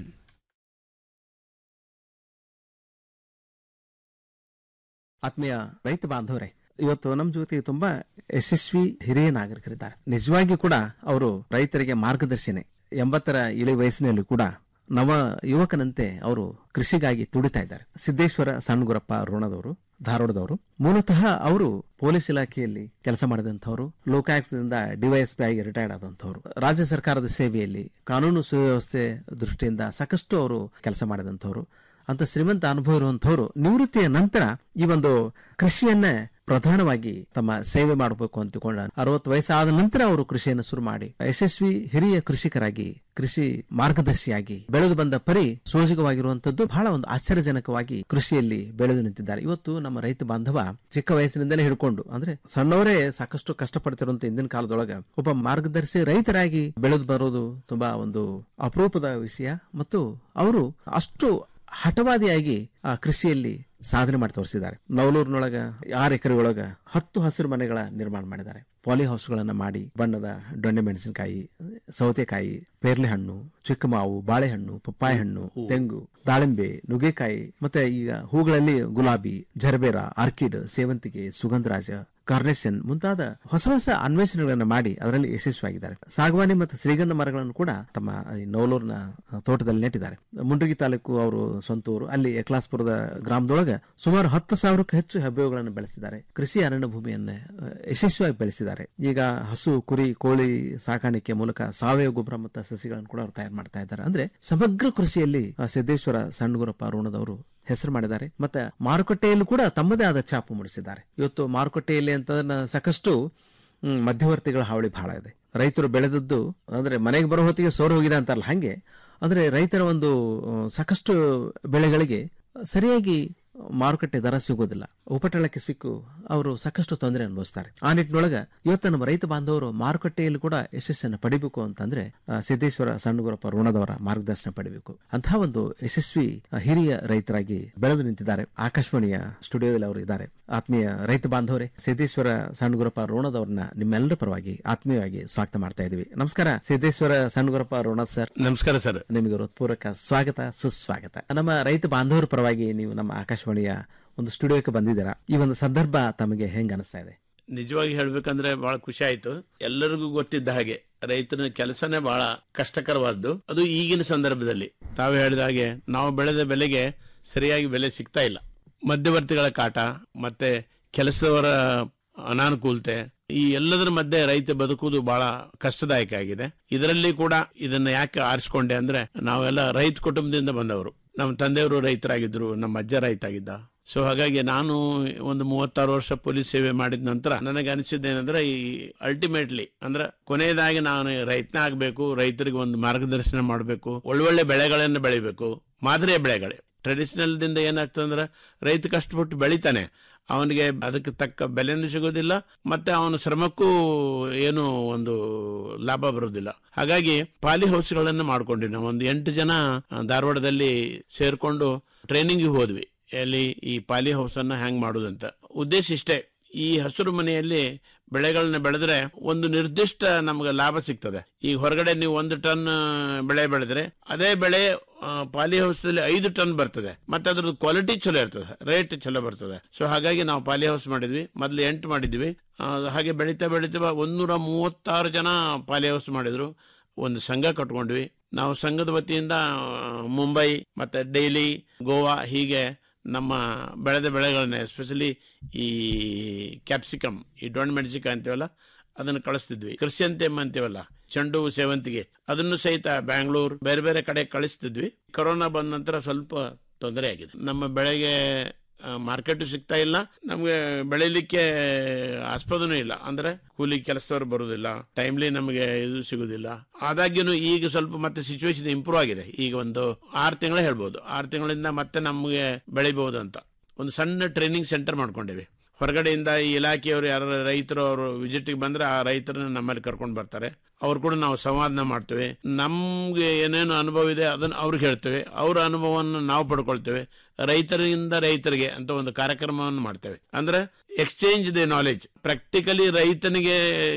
ಆತ್ಮೀಯ ರೈತ ಬಾಂಧವರೇ ಇವತ್ತು ನಮ್ಮ ಜೊತೆ ತುಂಬಾ ಯಶಸ್ವಿ ಹಿರಿಯ ನಾಗರಿಕರಿದ್ದಾರೆ ನಿಜವಾಗಿ ಕೂಡ ಅವರು ರೈತರಿಗೆ ಮಾರ್ಗದರ್ಶಿನೇ ಎಂಬತ್ತರ ಇಳಿ ವಯಸ್ಸಿನಲ್ಲಿ ಕೂಡ ನವ ಯುವಕನಂತೆ ಅವರು ಕೃಷಿಗಾಗಿ ತುಡಿತಾ ಇದ್ದಾರೆ ಸಿದ್ದೇಶ್ವರ ಸಣ್ಣಗುರಪ್ಪ ರೋಣದವರು ಧಾರವಾಡದವರು ಮೂಲತಃ ಅವರು ಪೊಲೀಸ್ ಇಲಾಖೆಯಲ್ಲಿ ಕೆಲಸ ಮಾಡಿದಂಥವ್ರು ಲೋಕಾಯುಕ್ತದಿಂದ ಡಿವೈಎಸ್ಪಿ ಆಗಿ ರಿಟೈರ್ಡ್ ಆದಂಥವ್ರು ರಾಜ್ಯ ಸರ್ಕಾರದ ಸೇವೆಯಲ್ಲಿ ಕಾನೂನು ಸುವ್ಯವಸ್ಥೆ ದೃಷ್ಟಿಯಿಂದ ಸಾಕಷ್ಟು ಅವರು ಕೆಲಸ ಮಾಡಿದಂಥವ್ರು ಅಂತ ಶ್ರೀಮಂತ ಅನುಭವ ಇರುವಂತಹವರು ನಿವೃತ್ತಿಯ ನಂತರ ಈ ಒಂದು ಕೃಷಿಯನ್ನ ಪ್ರಧಾನವಾಗಿ ತಮ್ಮ ಸೇವೆ ಮಾಡಬೇಕು ಅಂತಿಕೊಂಡ ಅರವತ್ತು ವಯಸ್ಸಾದ ನಂತರ ಅವರು ಕೃಷಿಯನ್ನು ಶುರು ಮಾಡಿ ಯಶಸ್ವಿ ಹಿರಿಯ ಕೃಷಿಕರಾಗಿ ಕೃಷಿ ಮಾರ್ಗದರ್ಶಿಯಾಗಿ ಬೆಳೆದು ಬಂದ ಪರಿ ಸೋಜಿಗವಾಗಿರುವಂತದ್ದು ಬಹಳ ಒಂದು ಆಶ್ಚರ್ಯಜನಕವಾಗಿ ಕೃಷಿಯಲ್ಲಿ ಬೆಳೆದು ನಿಂತಿದ್ದಾರೆ ಇವತ್ತು ನಮ್ಮ ರೈತ ಬಾಂಧವ ಚಿಕ್ಕ ವಯಸ್ಸಿನಿಂದಲೇ ಹಿಡ್ಕೊಂಡು ಅಂದ್ರೆ ಸಣ್ಣವರೇ ಸಾಕಷ್ಟು ಕಷ್ಟಪಡ್ತಿರುವಂತ ಇಂದಿನ ಕಾಲದೊಳಗ ಒಬ್ಬ ಮಾರ್ಗದರ್ಶಿ ರೈತರಾಗಿ ಬೆಳೆದು ಬರೋದು ತುಂಬಾ ಒಂದು ಅಪರೂಪದ ವಿಷಯ ಮತ್ತು ಅವರು ಅಷ್ಟು ಹಠವಾದಿಯಾಗಿ ಆ ಕೃಷಿಯಲ್ಲಿ ಸಾಧನೆ ಮಾಡಿ ತೋರಿಸಿದ್ದಾರೆ ನವಲೂರಿನೊಳಗ ಆರು ಎಕರೆ ಒಳಗ ಹತ್ತು ಹಸಿರು ಮನೆಗಳ ನಿರ್ಮಾಣ ಮಾಡಿದ್ದಾರೆ ಪಾಲಿ ಹೌಸ್ಗಳನ್ನ ಮಾಡಿ ಬಣ್ಣದ ದೊಣ್ಣೆ ಮೆಣಸಿನಕಾಯಿ ಸೌತೆಕಾಯಿ ಪೇರ್ಲೆ ಹಣ್ಣು ಚಿಕ್ಕ ಮಾವು ಬಾಳೆಹಣ್ಣು ಪಪ್ಪಾಯ ಹಣ್ಣು ತೆಂಗು ದಾಳಿಂಬೆ ನುಗ್ಗೆಕಾಯಿ ಮತ್ತೆ ಈಗ ಹೂಗಳಲ್ಲಿ ಗುಲಾಬಿ ಜರ್ಬೇರ ಆರ್ಕಿಡ್ ಸೇವಂತಿಗೆ ಸುಗಂಧರಾಜ ಕಾರ್ನೆಷನ್ ಮುಂತಾದ ಹೊಸ ಹೊಸ ಅನ್ವೇಷಣೆಗಳನ್ನು ಮಾಡಿ ಅದರಲ್ಲಿ ಯಶಸ್ವಿಯಾಗಿದ್ದಾರೆ ಸಾಗವಾನಿ ಮತ್ತು ಶ್ರೀಗಂಧ ಮರಗಳನ್ನು ಕೂಡ ತಮ್ಮ ಈ ನವಲೂರಿನ ತೋಟದಲ್ಲಿ ನೆಟ್ಟಿದ್ದಾರೆ ಮುಂಡಗಿ ತಾಲೂಕು ಅವರು ಸ್ವಂತೂರು ಅಲ್ಲಿ ಎಕ್ಲಾಸ್ಪುರದ ಗ್ರಾಮದೊಳಗೆ ಸುಮಾರು ಹತ್ತು ಸಾವಿರಕ್ಕೂ ಹೆಚ್ಚು ಹೆಬ್ಬೆವುಗಳನ್ನು ಬೆಳೆಸಿದ್ದಾರೆ ಕೃಷಿ ಅರಣ್ಯ ಭೂಮಿಯನ್ನ ಯಶಸ್ವಿಯಾಗಿ ಬೆಳೆಸಿದ್ದಾರೆ ಈಗ ಹಸು ಕುರಿ ಕೋಳಿ ಸಾಕಾಣಿಕೆ ಮೂಲಕ ಸಾವಯವ ಗೊಬ್ಬರ ಮತ್ತು ಸಸಿಗಳನ್ನು ಕೂಡ ಅವರು ತಯಾರು ಮಾಡ್ತಾ ಇದ್ದಾರೆ ಅಂದ್ರೆ ಸಮಗ್ರ ಕೃಷಿಯಲ್ಲಿ ಆ, ಸಿದ್ದೇಶ್ವರ ಸಣ್ಣಗುರಪ್ಪ ಋಣದವರು ಹೆಸರು ಮಾಡಿದ್ದಾರೆ ಮತ್ತೆ ಮಾರುಕಟ್ಟೆಯಲ್ಲೂ ಕೂಡ ತಮ್ಮದೇ ಆದ ಛಾಪು ಮೂಡಿಸಿದ್ದಾರೆ ಇವತ್ತು ಮಾರುಕಟ್ಟೆಯಲ್ಲಿ ಅಂತ ಸಾಕಷ್ಟು ಹ್ಮ್, ಮಧ್ಯವರ್ತಿಗಳ ಹಾವಳಿ ಬಹಳ ಇದೆ ರೈತರು ಬೆಳೆದದ್ದು ಅಂದ್ರೆ ಮನೆಗೆ ಬರೋ ಹೊತ್ತಿಗೆ ಸೋರು ಹೋಗಿದೆ ಅಂತಾರಲ್ಲ ಹಂಗೆ ಅಂದ್ರೆ ರೈತರ ಒಂದು ಆ, ಸಾಕಷ್ಟು ಬೆಳೆಗಳಿಗೆ ಸರಿಯಾಗಿ ಮಾರುಕಟ್ಟೆ ದರ ಸಿಗೋದಿಲ್ಲ ಉಪಟಳಕ್ಕೆ ಸಿಕ್ಕು ಅವರು ಸಾಕಷ್ಟು ತೊಂದರೆ ಅನುಭವಿಸ್ತಾರೆ ಆ ನಿಟ್ಟಿನೊಳಗ ಇವತ್ತು ನಮ್ಮ ರೈತ ಬಾಂಧವರು ಮಾರುಕಟ್ಟೆಯಲ್ಲಿ ಕೂಡ ಯಶಸ್ಸನ್ನು ಪಡಿಬೇಕು ಅಂತಂದ್ರೆ ಆ, ಸಿದ್ದೇಶ್ವರ ಸಣ್ಣಗುರಪ್ಪ ಋಣದವರ ಮಾರ್ಗದರ್ಶನ ಪಡಿಬೇಕು ಅಂತಹ ಒಂದು ಯಶಸ್ವಿ ಆ, ಹಿರಿಯ ರೈತರಾಗಿ ಬೆಳೆದು ನಿಂತಿದ್ದಾರೆ ಆಕಾಶವಾಣಿಯ ಸ್ಟುಡಿಯೋದಲ್ಲಿ ಅವರು ಇದ್ದಾರೆ ಆತ್ಮೀಯ ರೈತ ಬಾಂಧವರೇ ಸಿದ್ದೇಶ್ವರ ಸಣ್ಣಗುರಪ್ಪ ರೋಣದವ್ರನ್ನ ನಿಮ್ಮೆಲ್ಲರ ಪರವಾಗಿ ಆತ್ಮೀಯವಾಗಿ ಸ್ವಾಗತ ಮಾಡ್ತಾ ಇದ್ದೀವಿ ನಮಸ್ಕಾರ ಸಿದ್ದೇಶ್ವರ ಸಣ್ಣಗುರಪ್ಪ ರೋಣದ್ ಸರ್ ನಮಸ್ಕಾರ ಸರ್ ನಿಮಗೆ ಹೃತ್ಪೂರ್ವಕ ಸ್ವಾಗತ ಸುಸ್ವಾಗತ ನಮ್ಮ ರೈತ ಬಾಂಧವರ ಪರವಾಗಿ ನೀವು ನಮ್ಮ ಆಕಾಶವಾಣಿಯ ಒಂದು ಸ್ಟುಡಿಯೋಕ್ಕೆ ಬಂದಿದ್ದೀರಾ ಈ ಒಂದು ಸಂದರ್ಭ ತಮಗೆ ಹೆಂಗ್ ಅನಿಸ್ತಾ ಇದೆ ನಿಜವಾಗಿ ಹೇಳ್ಬೇಕಂದ್ರೆ ಬಹಳ ಖುಷಿ ಆಯ್ತು ಎಲ್ಲರಿಗೂ ಗೊತ್ತಿದ್ದ ಹಾಗೆ ರೈತನ ಕೆಲಸನೇ ಬಹಳ ಕಷ್ಟಕರವಾದ್ದು ಅದು ಈಗಿನ ಸಂದರ್ಭದಲ್ಲಿ ತಾವು ಹೇಳಿದ ಹಾಗೆ ನಾವು ಬೆಳೆದ ಬೆಲೆಗೆ ಸರಿಯಾಗಿ ಬೆಲೆ ಸಿಗ್ತಾ ಇಲ್ಲ ಮಧ್ಯವರ್ತಿಗಳ ಕಾಟ ಮತ್ತೆ ಕೆಲಸದವರ ಅನಾನುಕೂಲತೆ ಈ ಎಲ್ಲದರ ಮಧ್ಯೆ ರೈತ ಬದುಕುವುದು ಬಹಳ ಕಷ್ಟದಾಯಕ ಆಗಿದೆ ಇದರಲ್ಲಿ ಕೂಡ ಇದನ್ನ ಯಾಕೆ ಆರಿಸ್ಕೊಂಡೆ ಅಂದ್ರೆ ನಾವೆಲ್ಲ ರೈತ ಕುಟುಂಬದಿಂದ ಬಂದವರು ನಮ್ಮ ತಂದೆಯವರು ರೈತರಾಗಿದ್ರು ನಮ್ಮ ಅಜ್ಜ ರೈತ ಆಗಿದ್ದ ಸೊ ಹಾಗಾಗಿ ನಾನು ಒಂದು ಮೂವತ್ತಾರು ವರ್ಷ ಪೊಲೀಸ್ ಸೇವೆ ಮಾಡಿದ ನಂತರ ನನಗೆ ಅನಿಸಿದ್ದೇನೆಂದ್ರೆ ಈ ಅಲ್ಟಿಮೇಟ್ಲಿ ಅಂದ್ರೆ ಕೊನೆಯದಾಗಿ ನಾನು ರೈತನ ಆಗಬೇಕು ರೈತರಿಗೆ ಒಂದು ಮಾರ್ಗದರ್ಶನ ಮಾಡಬೇಕು ಒಳ್ಳೊಳ್ಳೆ ಬೆಳೆಗಳನ್ನು ಬೆಳಿಬೇಕು ಮಾದರಿಯ ಬೆಳೆಗಳೇ ಟ್ರೆಡಿಷನಲ್ ದಿಂದ ಏನಾಗ್ತದೆ ಅಂದ್ರೆ ರೈತ ಕಷ್ಟಪಟ್ಟು ಬೆಳಿತಾನೆ ಅವನಿಗೆ ಅದಕ್ಕೆ ತಕ್ಕ ಬೆಲೆನೂ ಸಿಗೋದಿಲ್ಲ ಮತ್ತೆ ಅವನ ಶ್ರಮಕ್ಕೂ ಏನು ಒಂದು ಲಾಭ ಬರೋದಿಲ್ಲ ಹಾಗಾಗಿ ಪಾಲಿ ಹೌಸ್ಗಳನ್ನು ಮಾಡ್ಕೊಂಡ್ವಿ ನಾವು ಒಂದು ಎಂಟು ಜನ ಆ, ಧಾರವಾಡದಲ್ಲಿ ಸೇರ್ಕೊಂಡು ಟ್ರೈನಿಂಗ್ ಹೋದ್ವಿ ಎಲ್ಲಿ ಈ ಪಾಲಿ ಹೌಸ್ ಅನ್ನ ಹ್ಯಾಂಗ್ ಮಾಡುದಂತ ಉದ್ದೇಶ ಇಷ್ಟೇ ಈ ಹಸಿರು ಮನೆಯಲ್ಲಿ ಬೆಳೆಗಳನ್ನ ಬೆಳೆದ್ರೆ ಒಂದು ನಿರ್ದಿಷ್ಟ ನಮ್ಗೆ ಲಾಭ ಸಿಗ್ತದೆ ಈಗ ಹೊರಗಡೆ ನೀವು ಒಂದು ಟನ್ ಬೆಳೆ ಬೆಳೆದ್ರೆ ಅದೇ ಬೆಳೆ ಪಾಲಿ ಹೌಸ್ದಲ್ಲಿ ಐದು ಟನ್ ಬರ್ತದೆ ಮತ್ತೆ ಅದ್ರದ್ದು ಕ್ವಾಲಿಟಿ ಚಲೋ ಇರ್ತದೆ ರೇಟ್ ಚಲೋ ಬರ್ತದೆ ಸೊ ಹಾಗಾಗಿ ನಾವು ಪಾಲಿ ಹೌಸ್ ಮಾಡಿದ್ವಿ ಮೊದ್ಲು ಎಂಟು ಮಾಡಿದ್ವಿ ಆ, ಹಾಗೆ ಬೆಳೀತಾ ಬೆಳೀತಾ ಒಂದೂರ ಮೂವತ್ತಾರು ಜನ ಪಾಲಿ ಹೌಸ್ ಮಾಡಿದ್ರು ಒಂದು ಸಂಘ ಕಟ್ಕೊಂಡ್ವಿ ನಾವು ಸಂಘದ ವತಿಯಿಂದ ಆ, ಮುಂಬೈ ಮತ್ತೆ ಡೈಲಿ ಗೋವಾ ಹೀಗೆ ನಮ್ಮ ಬೆಳೆದ ಬೆಳೆಗಳನ್ನ ಎಸ್ಪೆಷಲಿ ಈ ಕ್ಯಾಪ್ಸಿಕಮ್ ಈ ಡೊಣ್ ಮೆಣಸಿಕಾಯಿ ಅಂತೀವಲ್ಲ ಅದನ್ನು ಕಳಿಸ್ತಿದ್ವಿ ಕ್ರಿಸ್ಯಂತೆಮ್ ಅಂತೀವಲ್ಲ ಚೆಂಡು ಹೂ ಸೇವಂತಿಗೆ ಅದನ್ನು ಸಹಿತ ಬ್ಯಾಂಗ್ಳೂರ್ ಬೇರೆ ಬೇರೆ ಕಡೆ ಕಳಿಸ್ತಿದ್ವಿ ಕೊರೋನಾ ಬಂದ ನಂತರ ಸ್ವಲ್ಪ ತೊಂದರೆ ಆಗಿದೆ ನಮ್ಮ ಬೆಳೆಗೆ ಮಾರ್ಕೆಟ್ ಸಿಗ್ತಾ ಇಲ್ಲ ನಮ್ಗೆ ಬೆಳಿಲಿಕ್ಕೆ ಆಸ್ಪದನೂ ಇಲ್ಲ ಅಂದ್ರೆ ಕೂಲಿ ಕೆಲಸದವ್ರು ಬರುವುದಿಲ್ಲ ಟೈಮ್ಲಿ ನಮಗೆ ಇದು ಸಿಗುದಿಲ್ಲ ಆದಾಗ್ಯೂ ಈಗ ಸ್ವಲ್ಪ ಮತ್ತೆ ಸಿಚುವೇಶನ್ ಇಂಪ್ರೂವ್ ಆಗಿದೆ ಈಗ ಒಂದು ಆರು ತಿಂಗಳೇ ಹೇಳ್ಬೋದು ಆರು ತಿಂಗಳಿಂದ ಮತ್ತೆ ನಮಗೆ ಬೆಳಿಬಹುದು ಅಂತ ಒಂದು ಸಣ್ಣ ಟ್ರೈನಿಂಗ್ ಸೆಂಟರ್ ಮಾಡ್ಕೊಂಡಿವಿ ಹೊರಗಡೆಯಿಂದ ಈ ಇಲಾಖೆಯವರು ಯಾರು ರೈತರು ಅವರು ವಿಸಿಟ್ಗೆ ಬಂದ್ರೆ ಆ ರೈತರನ್ನ ನಮ್ಮಲ್ಲಿ ಕರ್ಕೊಂಡು ಬರ್ತಾರೆ ಅವ್ರು ಕೂಡ ನಾವು ಸಂವಾದನ ಮಾಡ್ತೇವೆ ನಮ್ಗೆ ಏನೇನು ಅನುಭವ ಇದೆ ಅದನ್ನ ಅವ್ರಿಗೆ ಹೇಳ್ತೇವೆ ಅವರ ಅನುಭವವನ್ನು ನಾವು ಪಡ್ಕೊಳ್ತೇವೆ ರೈತರಿಂದ ರೈತರಿಗೆ ಅಂತ ಒಂದು ಕಾರ್ಯಕ್ರಮವನ್ನು ಮಾಡ್ತೇವೆ ಅಂದ್ರೆ ಎಕ್ಸ್ಚೇಂಜ್ ದಿ ನಾಲೆಜ್ ಪ್ರಾಕ್ಟಿಕಲಿ ರೈತನಿಗೆ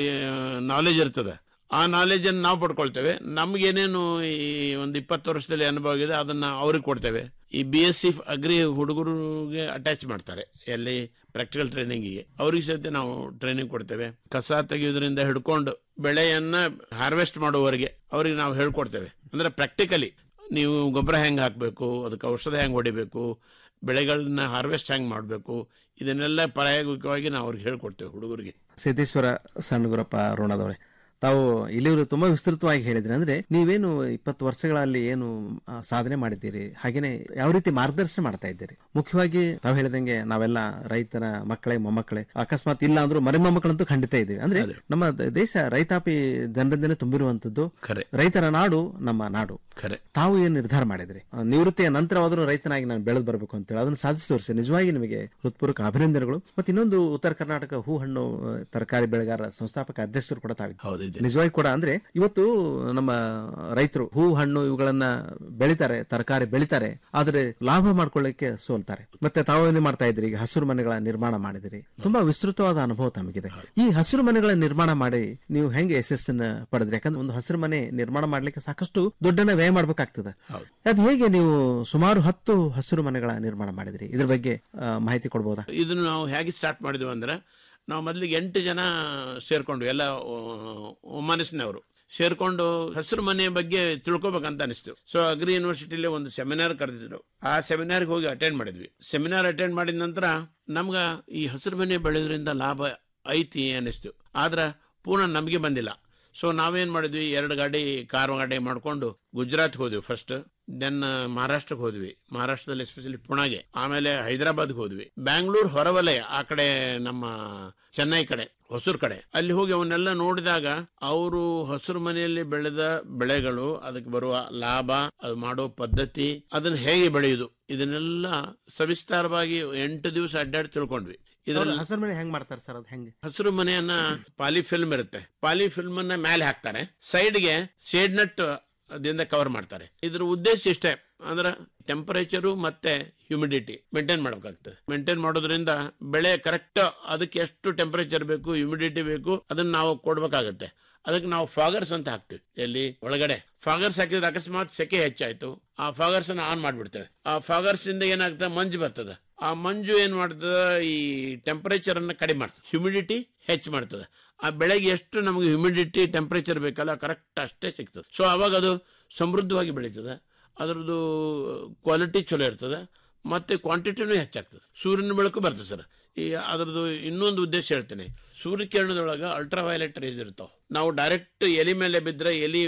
ನಾಲೆಜ್ ಇರ್ತದೆ ಆ ನಾಲೆಜ್ ಅನ್ನು ನಾವು ಪಡ್ಕೊಳ್ತೇವೆ ನಮ್ಗೇನೇನು ಈ ಒಂದು ಇಪ್ಪತ್ತು ವರ್ಷದಲ್ಲಿ ಅನುಭವ ಆಗಿದೆ ಅದನ್ನ ಅವ್ರಿಗೆ ಕೊಡ್ತೇವೆ ಈ ಬಿ ಎಸ್ ಸಿ ಅಗ್ರಿ ಹುಡುಗರಿಗೆ ಅಟ್ಯಾಚ್ ಮಾಡ್ತಾರೆ ಎಲ್ಲಿ ಪ್ರಾಕ್ಟಿಕಲ್ ಟ್ರೈನಿಂಗಿಗೆ ಅವ್ರಿಗೆ ಸಹಿತ ನಾವು ಟ್ರೈನಿಂಗ್ ಕೊಡ್ತೇವೆ ಕಸ ತೆಗೆಯೋದ್ರಿಂದ ಹಿಡ್ಕೊಂಡು ಬೆಳೆಯನ್ನ ಹಾರ್ವೆಸ್ಟ್ ಮಾಡುವವರೆಗೆ ಅವ್ರಿಗೆ ನಾವು ಹೇಳ್ಕೊಡ್ತೇವೆ ಅಂದ್ರೆ ಪ್ರಾಕ್ಟಿಕಲಿ ನೀವು ಗೊಬ್ಬರ ಹೆಂಗೆ ಹಾಕಬೇಕು ಅದಕ್ಕೆ ಔಷಧ ಹೆಂಗೆ ಹೊಡಿಬೇಕು ಬೆಳೆಗಳನ್ನ ಹಾರ್ವೆಸ್ಟ್ ಹೆಂಗೆ ಮಾಡಬೇಕು ಇದನ್ನೆಲ್ಲ ಪ್ರಾಯೋಗಿಕವಾಗಿ ನಾವು ಅವ್ರಿಗೆ ಹೇಳ್ಕೊಡ್ತೇವೆ ಹುಡುಗರಿಗೆ ಸಿದ್ದೇಶ್ವರ ಸಣ್ಣಗುರಪ್ಪ ರೋಣದವರೇ ತಾವು ಇಲ್ಲಿವರು ತುಂಬಾ ವಿಸ್ತೃತವಾಗಿ ಹೇಳಿದ್ರಿ ಅಂದ್ರೆ ನೀವೇನು ಇಪ್ಪತ್ತು ವರ್ಷಗಳಲ್ಲಿ ಏನು ಆ, ಸಾಧನೆ ಮಾಡಿದ್ದೀರಿ ಹಾಗೇನೆ ಯಾವ ರೀತಿ ಮಾರ್ಗದರ್ಶನ ಮಾಡ್ತಾ ಇದ್ದೀರಿ ಮುಖ್ಯವಾಗಿ ತಾವು ಹೇಳಿದಂಗೆ ನಾವೆಲ್ಲ ರೈತನ ಮಕ್ಕಳೇ ಮೊಮ್ಮಕ್ಕಳೇ ಅಕಸ್ಮಾತ್ ಇಲ್ಲ ಅಂದ್ರೂ ಮರಿ ಮೊಮ್ಮಕ್ಕಳಂತೂ ಖಂಡಿತ ಇದ್ದೀವಿ ಅಂದ್ರೆ ನಮ್ಮ ದ- ದೇಶ ರೈತಾಪಿ ಜನರಿಂದನೇ ತುಂಬಿರುವಂತದ್ದು ಖರೆ ರೈತರ ನಾಡು ನಮ್ಮ ನಾಡು ಖರೆ ತಾವು ಏನು ನಿರ್ಧಾರ ಮಾಡಿದ್ರಿ ಆ, ನಿವೃತ್ತಿಯ ನಂತರವಾದರೂ ರೈತನಾಗಿ ನಾನು ಬೆಳೆದು ಬರಬೇಕು ಅಂತೇಳಿ ಅದನ್ನು ಸಾಧಿಸಿ ತೋರಿಸಿ ನಿಜವಾಗಿ ನಿಮಗೆ ಹೃತ್ಪೂರ್ವಕ ಅಭಿನಂದನೆಗಳು ಮತ್ತೆ ಇನ್ನೊಂದು ಉತ್ತರ ಕರ್ನಾಟಕ ಹೂ ಹಣ್ಣು ಆ, ತರಕಾರಿ ಬೆಳೆಗಾರ ಸಂಸ್ಥಾಪಕ ಅಧ್ಯಕ್ಷರು ಕೂಡ ತಾವಿದ್ದೀರಿ ನಿಜವಾಗಿ ಕೂಡ ಅಂದ್ರೆ ಇವತ್ತು ನಮ್ಮ ರೈತರು ಹೂ ಹಣ್ಣು ಇವುಗಳನ್ನ ಬೆಳಿತಾರೆ ತರಕಾರಿ ಬೆಳಿತಾರೆ ಆದ್ರೆ ಲಾಭ ಮಾಡ್ಕೊಳ್ಳಿಕ್ಕೆ ಸೋಲ್ತಾರೆ ಮತ್ತೆ ತಾವು ಏನು ಮಾಡ್ತಾ ಇದ್ರಿ ಈಗ ಹಸಿರು ಮನೆಗಳ ನಿರ್ಮಾಣ ಮಾಡಿದಿರಿ ತುಂಬಾ ವಿಸ್ತೃತವಾದ ಅನುಭವ ತಮಗಿದೆ ಈ ಹಸಿರು ಮನೆಗಳ ನಿರ್ಮಾಣ ಮಾಡಿ ನೀವು ಹೆಂಗೆ ಯಶಸ್ಸನ್ನ ಪಡೆದ್ರಿ ಯಾಕಂದ್ರೆ ಒಂದು ಹಸಿರು ಮನೆ ನಿರ್ಮಾಣ ಮಾಡ್ಲಿಕ್ಕೆ ಸಾಕಷ್ಟು ದುಡ್ಡನ್ನ ವ್ಯಯ ಮಾಡ್ಬೇಕಾಗ್ತದೆ ಅದು ಹೇಗೆ ನೀವು ಸುಮಾರು ಹತ್ತು ಹಸಿರು ಮನೆಗಳ ನಿರ್ಮಾಣ ಮಾಡಿದ್ರಿ ಇದ್ರ ಬಗ್ಗೆ ಆ, ಮಾಹಿತಿ ಕೊಡ್ಬೋದಾ ಇದನ್ನು ನಾವು ಹೇಗೆ ಸ್ಟಾರ್ಟ್ ಮಾಡಿದ್ವಿ ಅಂದ್ರೆ ನಾವು ಮೊದಲಿಗೆ ಎಂಟು ಜನ ಸೇರ್ಕೊಂಡ್ವಿ ಎಲ್ಲ ಒಮ್ಮನಸ್ಸಿನವರು ಸೇರ್ಕೊಂಡು ಹಸಿರು ಮನೆ ಬಗ್ಗೆ ತಿಳ್ಕೊಬೇಕಂತ ಅನಿಸ್ತು ಸೊ ಅಗ್ರಿ ಯೂನಿವರ್ಸಿಟಿಲಿ ಒಂದು ಸೆಮಿನಾರ್ ಕರೆದಿದ್ರು ಆ ಸೆಮಿನಾರ್ಗೆ ಹೋಗಿ ಅಟೆಂಡ್ ಮಾಡಿದ್ವಿ ಸೆಮಿನಾರ್ ಅಟೆಂಡ್ ಮಾಡಿದ ನಂತರ ನಮ್ಗ ಈ ಹಸಿರು ಮನೆ ಬೆಳೆಯೋದ್ರಿಂದ ಲಾಭ ಐತಿ ಅನಿಸ್ತು ಆದ್ರೆ ಪೂರ್ಣ ನಮಗೆ ಬಂದಿಲ್ಲ ಸೊ ನಾವೇನ್ ಮಾಡಿದ್ವಿ ಎರಡು ಗಾಡಿ ಕಾರ್ ಗಾಡಿ ಮಾಡ್ಕೊಂಡು ಗುಜರಾತ್ ಹೋದ್ವಿ ಫಸ್ಟ್ ದೆನ್ ಮಹಾರಾಷ್ಟ್ರಕ್ಕೆ ಹೋದ್ವಿ ಮಹಾರಾಷ್ಟ್ರದಲ್ಲಿ ಎಸ್ಪೆಷಲಿ ಪುಣೆಗೆ ಆಮೇಲೆ ಹೈದರಾಬಾದ್ಗೆ ಹೋದ್ವಿ ಬ್ಯಾಂಗ್ಳೂರ್ ಹೊರವಲಯ ಆ ಕಡೆ ನಮ್ಮ ಚೆನ್ನೈ ಕಡೆ ಹೊಸೂರ್ ಕಡೆ ಅಲ್ಲಿ ಹೋಗಿ ಅವನ್ನೆಲ್ಲ ನೋಡಿದಾಗ ಅವರು ಹಸಿರು ಮನೆಯಲ್ಲಿ ಬೆಳೆದ ಬೆಳೆಗಳು ಅದಕ್ಕೆ ಬರುವ ಲಾಭ ಅದು ಮಾಡೋ ಪದ್ಧತಿ ಅದನ್ನ ಹೇಗೆ ಬೆಳೆಯುದು ಇದನ್ನೆಲ್ಲ ಸವಿಸ್ತಾರವಾಗಿ ಎಂಟು ದಿವಸ ಅಡ್ಡಾಡಿ ತಿಳ್ಕೊಂಡ್ವಿ ಅವ್ರು ಹಸಿರು ಮನೆ ಹೆಂಗ್ ಮಾಡ್ತಾರೆ ಸರ್ ಅದು ಹೆಂಗೆ ಹಸಿರು ಮನೆಯನ್ನ ಪಾಲಿ ಫಿಲ್ಮ್ ಇರುತ್ತೆ ಪಾಲಿ ಫಿಲ್ಮ್ ಅನ್ನ ಮೇಲೆ ಹಾಕ್ತಾರೆ ಸೈಡ್ಗೆ ಶೇಡ್ ನಟ್ ಅದಿಂದ ಕವರ್ ಮಾಡ್ತಾರೆ ಇದ್ರ ಉದ್ದೇಶ ಇಷ್ಟೇ ಅಂದ್ರೆ ಟೆಂಪರೇಚರು ಮತ್ತೆ ಹ್ಯೂಮಿಡಿಟಿ ಮೇಂಟೈನ್ ಮಾಡಬೇಕಾಗ್ತದೆ ಮೇಂಟೈನ್ ಮಾಡೋದ್ರಿಂದ ಬೆಳೆ ಕರೆಕ್ಟ್ ಅದಕ್ಕೆ ಎಷ್ಟು ಟೆಂಪರೇಚರ್ ಬೇಕು ಹ್ಯೂಮಿಡಿಟಿ ಬೇಕು ಅದನ್ನ ನಾವು ಕೊಡ್ಬೇಕಾಗತ್ತೆ ಅದಕ್ಕೆ ನಾವು ಫಾಗರ್ಸ್ ಅಂತ ಹಾಕ್ತಿವಿ ಎಲ್ಲಿ ಒಳಗಡೆ ಫಾಗರ್ಸ್ ಹಾಕಿದ್ರೆ ಅಕಸ್ಮಾತ್ ಸೆಕೆ ಹೆಚ್ಚಾಯ್ತು ಆ ಫಾಗರ್ಸ್ ಅನ್ನ ಆನ್ ಮಾಡ್ಬಿಡ್ತೇವೆ ಆ ಫಾಗರ್ಸ್ ಇಂದ ಏನಾಗ್ತದೆ ಮಂಜು ಬರ್ತದೆ ಆ ಮಂಜು ಏನ್ ಮಾಡ್ತದೆ ಈ ಟೆಂಪರೇಚರ್ ಅನ್ನ ಕಡಿಮೆ ಮಾಡ್ತದೆ ಹ್ಯೂಮಿಡಿಟಿ ಹೆಚ್ಚು ಮಾಡ್ತದೆ ಆ ಬೆಳೆಗೆ ಎಷ್ಟು ನಮಗೆ ಹ್ಯೂಮಿಡಿಟಿ ಟೆಂಪರೇಚರ್ ಬೇಕಲ್ಲ ಕರೆಕ್ಟ್ ಅಷ್ಟೇ ಸಿಗ್ತದೆ ಸೊ ಅವಾಗ ಅದು ಸಮೃದ್ಧವಾಗಿ ಬೆಳೀತದೆ ಅದರದ್ದು ಕ್ವಾಲಿಟಿ ಚಲೋ ಇರ್ತದೆ ಮತ್ತೆ ಕ್ವಾಂಟಿಟಿನೂ ಹೆಚ್ಚಾಗ್ತದೆ ಸೂರ್ಯನ ಬೆಳಕು ಬರ್ತದೆ ಸರ್ ಈ ಅದರದ್ದು ಇನ್ನೊಂದು ಉದ್ದೇಶ ಹೇಳ್ತೇನೆ ಸೂರ್ಯಕಿರಣದೊಳಗೆ ಅಲ್ಟ್ರಾ ವೈಲೆಟ್ ರೇಸ್ ಇರ್ತಾವ ನಾವು ಡೈರೆಕ್ಟ್ ಎಲಿ ಮೇಲೆ ಬಿದ್ರೆ ಎಲಿ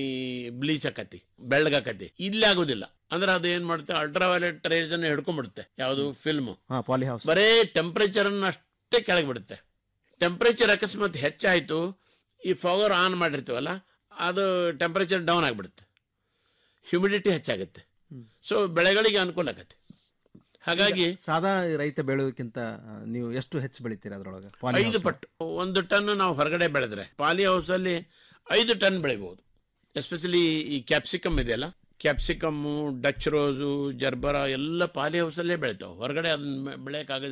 ಬ್ಲೀಚ್ ಆಕತಿ ಬೆಳ್ಳಗಾಕತಿ ಇಲ್ಲಿ ಆಗೋದಿಲ್ಲ ಅಂದ್ರೆ ಅದು ಏನ್ ಮಾಡುತ್ತೆ ಅಲ್ಟ್ರಾ ವೈಲೆಟ್ ರೇಸ್ ಅನ್ನು ಹಿಡ್ಕೊಂಡ್ಬಿಡುತ್ತೆ ಯಾವುದು ಫಿಲ್ಮ್ ಪಾಲಿ ಹೌಸ್ ಬರೇ ಟೆಂಪರೇಚರ್ ಅನ್ನು ಅಷ್ಟೇ ಕೆಳಗೆ ಬಿಡುತ್ತೆ ಟೆಂಪರೇಚರ್ ಅಕಸ್ಮಾತ್ ಹೆಚ್ಚಾಯ್ತು ಈ ಫಾಗರ್ ಆನ್ ಮಾಡಿರ್ತೀವಲ್ಲ ಅದು ಟೆಂಪರೇಚರ್ ಡೌನ್ ಆಗಿಬಿಡುತ್ತೆ ಹ್ಯೂಮಿಡಿಟಿ ಹೆಚ್ಚಾಗುತ್ತೆ ಸೊ ಬೆಳೆಗಳಿಗೆ ಅನುಕೂಲ ಆಗತ್ತೆ ಹಾಗಾಗಿ ಸಾದಾ ರೈತ ಬೆಳೆಯೋಕ್ಕಿಂತ ಆ, ನೀವು ಎಷ್ಟು ಹೆಚ್ಚು ಬೆಳಿತೀರಾ ಅದ್ರೊಳಗೆ ಪಾಲಿ ಐದು ಹೌಸ್ ಪಟ್ಟು ಒಂದು ಟನ್ ನಾವು ಹೊರಗಡೆ ಬೆಳೆದ್ರೆ ಪಾಲಿ ಹೌಸ್ ಅಲ್ಲಿ ಐದು ಟನ್ ಬೆಳಿಬಹುದು ಎಸ್ಪೆಷಲಿ ಈ ಕ್ಯಾಪ್ಸಿಕಮ್ ಇದೆಯಲ್ಲ ಕ್ಯಾಪ್ಸಿಕಮ್ಮು ಡಚ್ ರೋಸು ಜರ್ಬರ ಎಲ್ಲ ಪಾಲಿ ಹೌಸ್ ಅಲ್ಲೇ ಬೆಳಿತಾವೆ ಹೊರಗಡೆ ಅದನ್ನ ಬೆಳೆಯಕ್ ಆಗೋದಿಲ್ಲ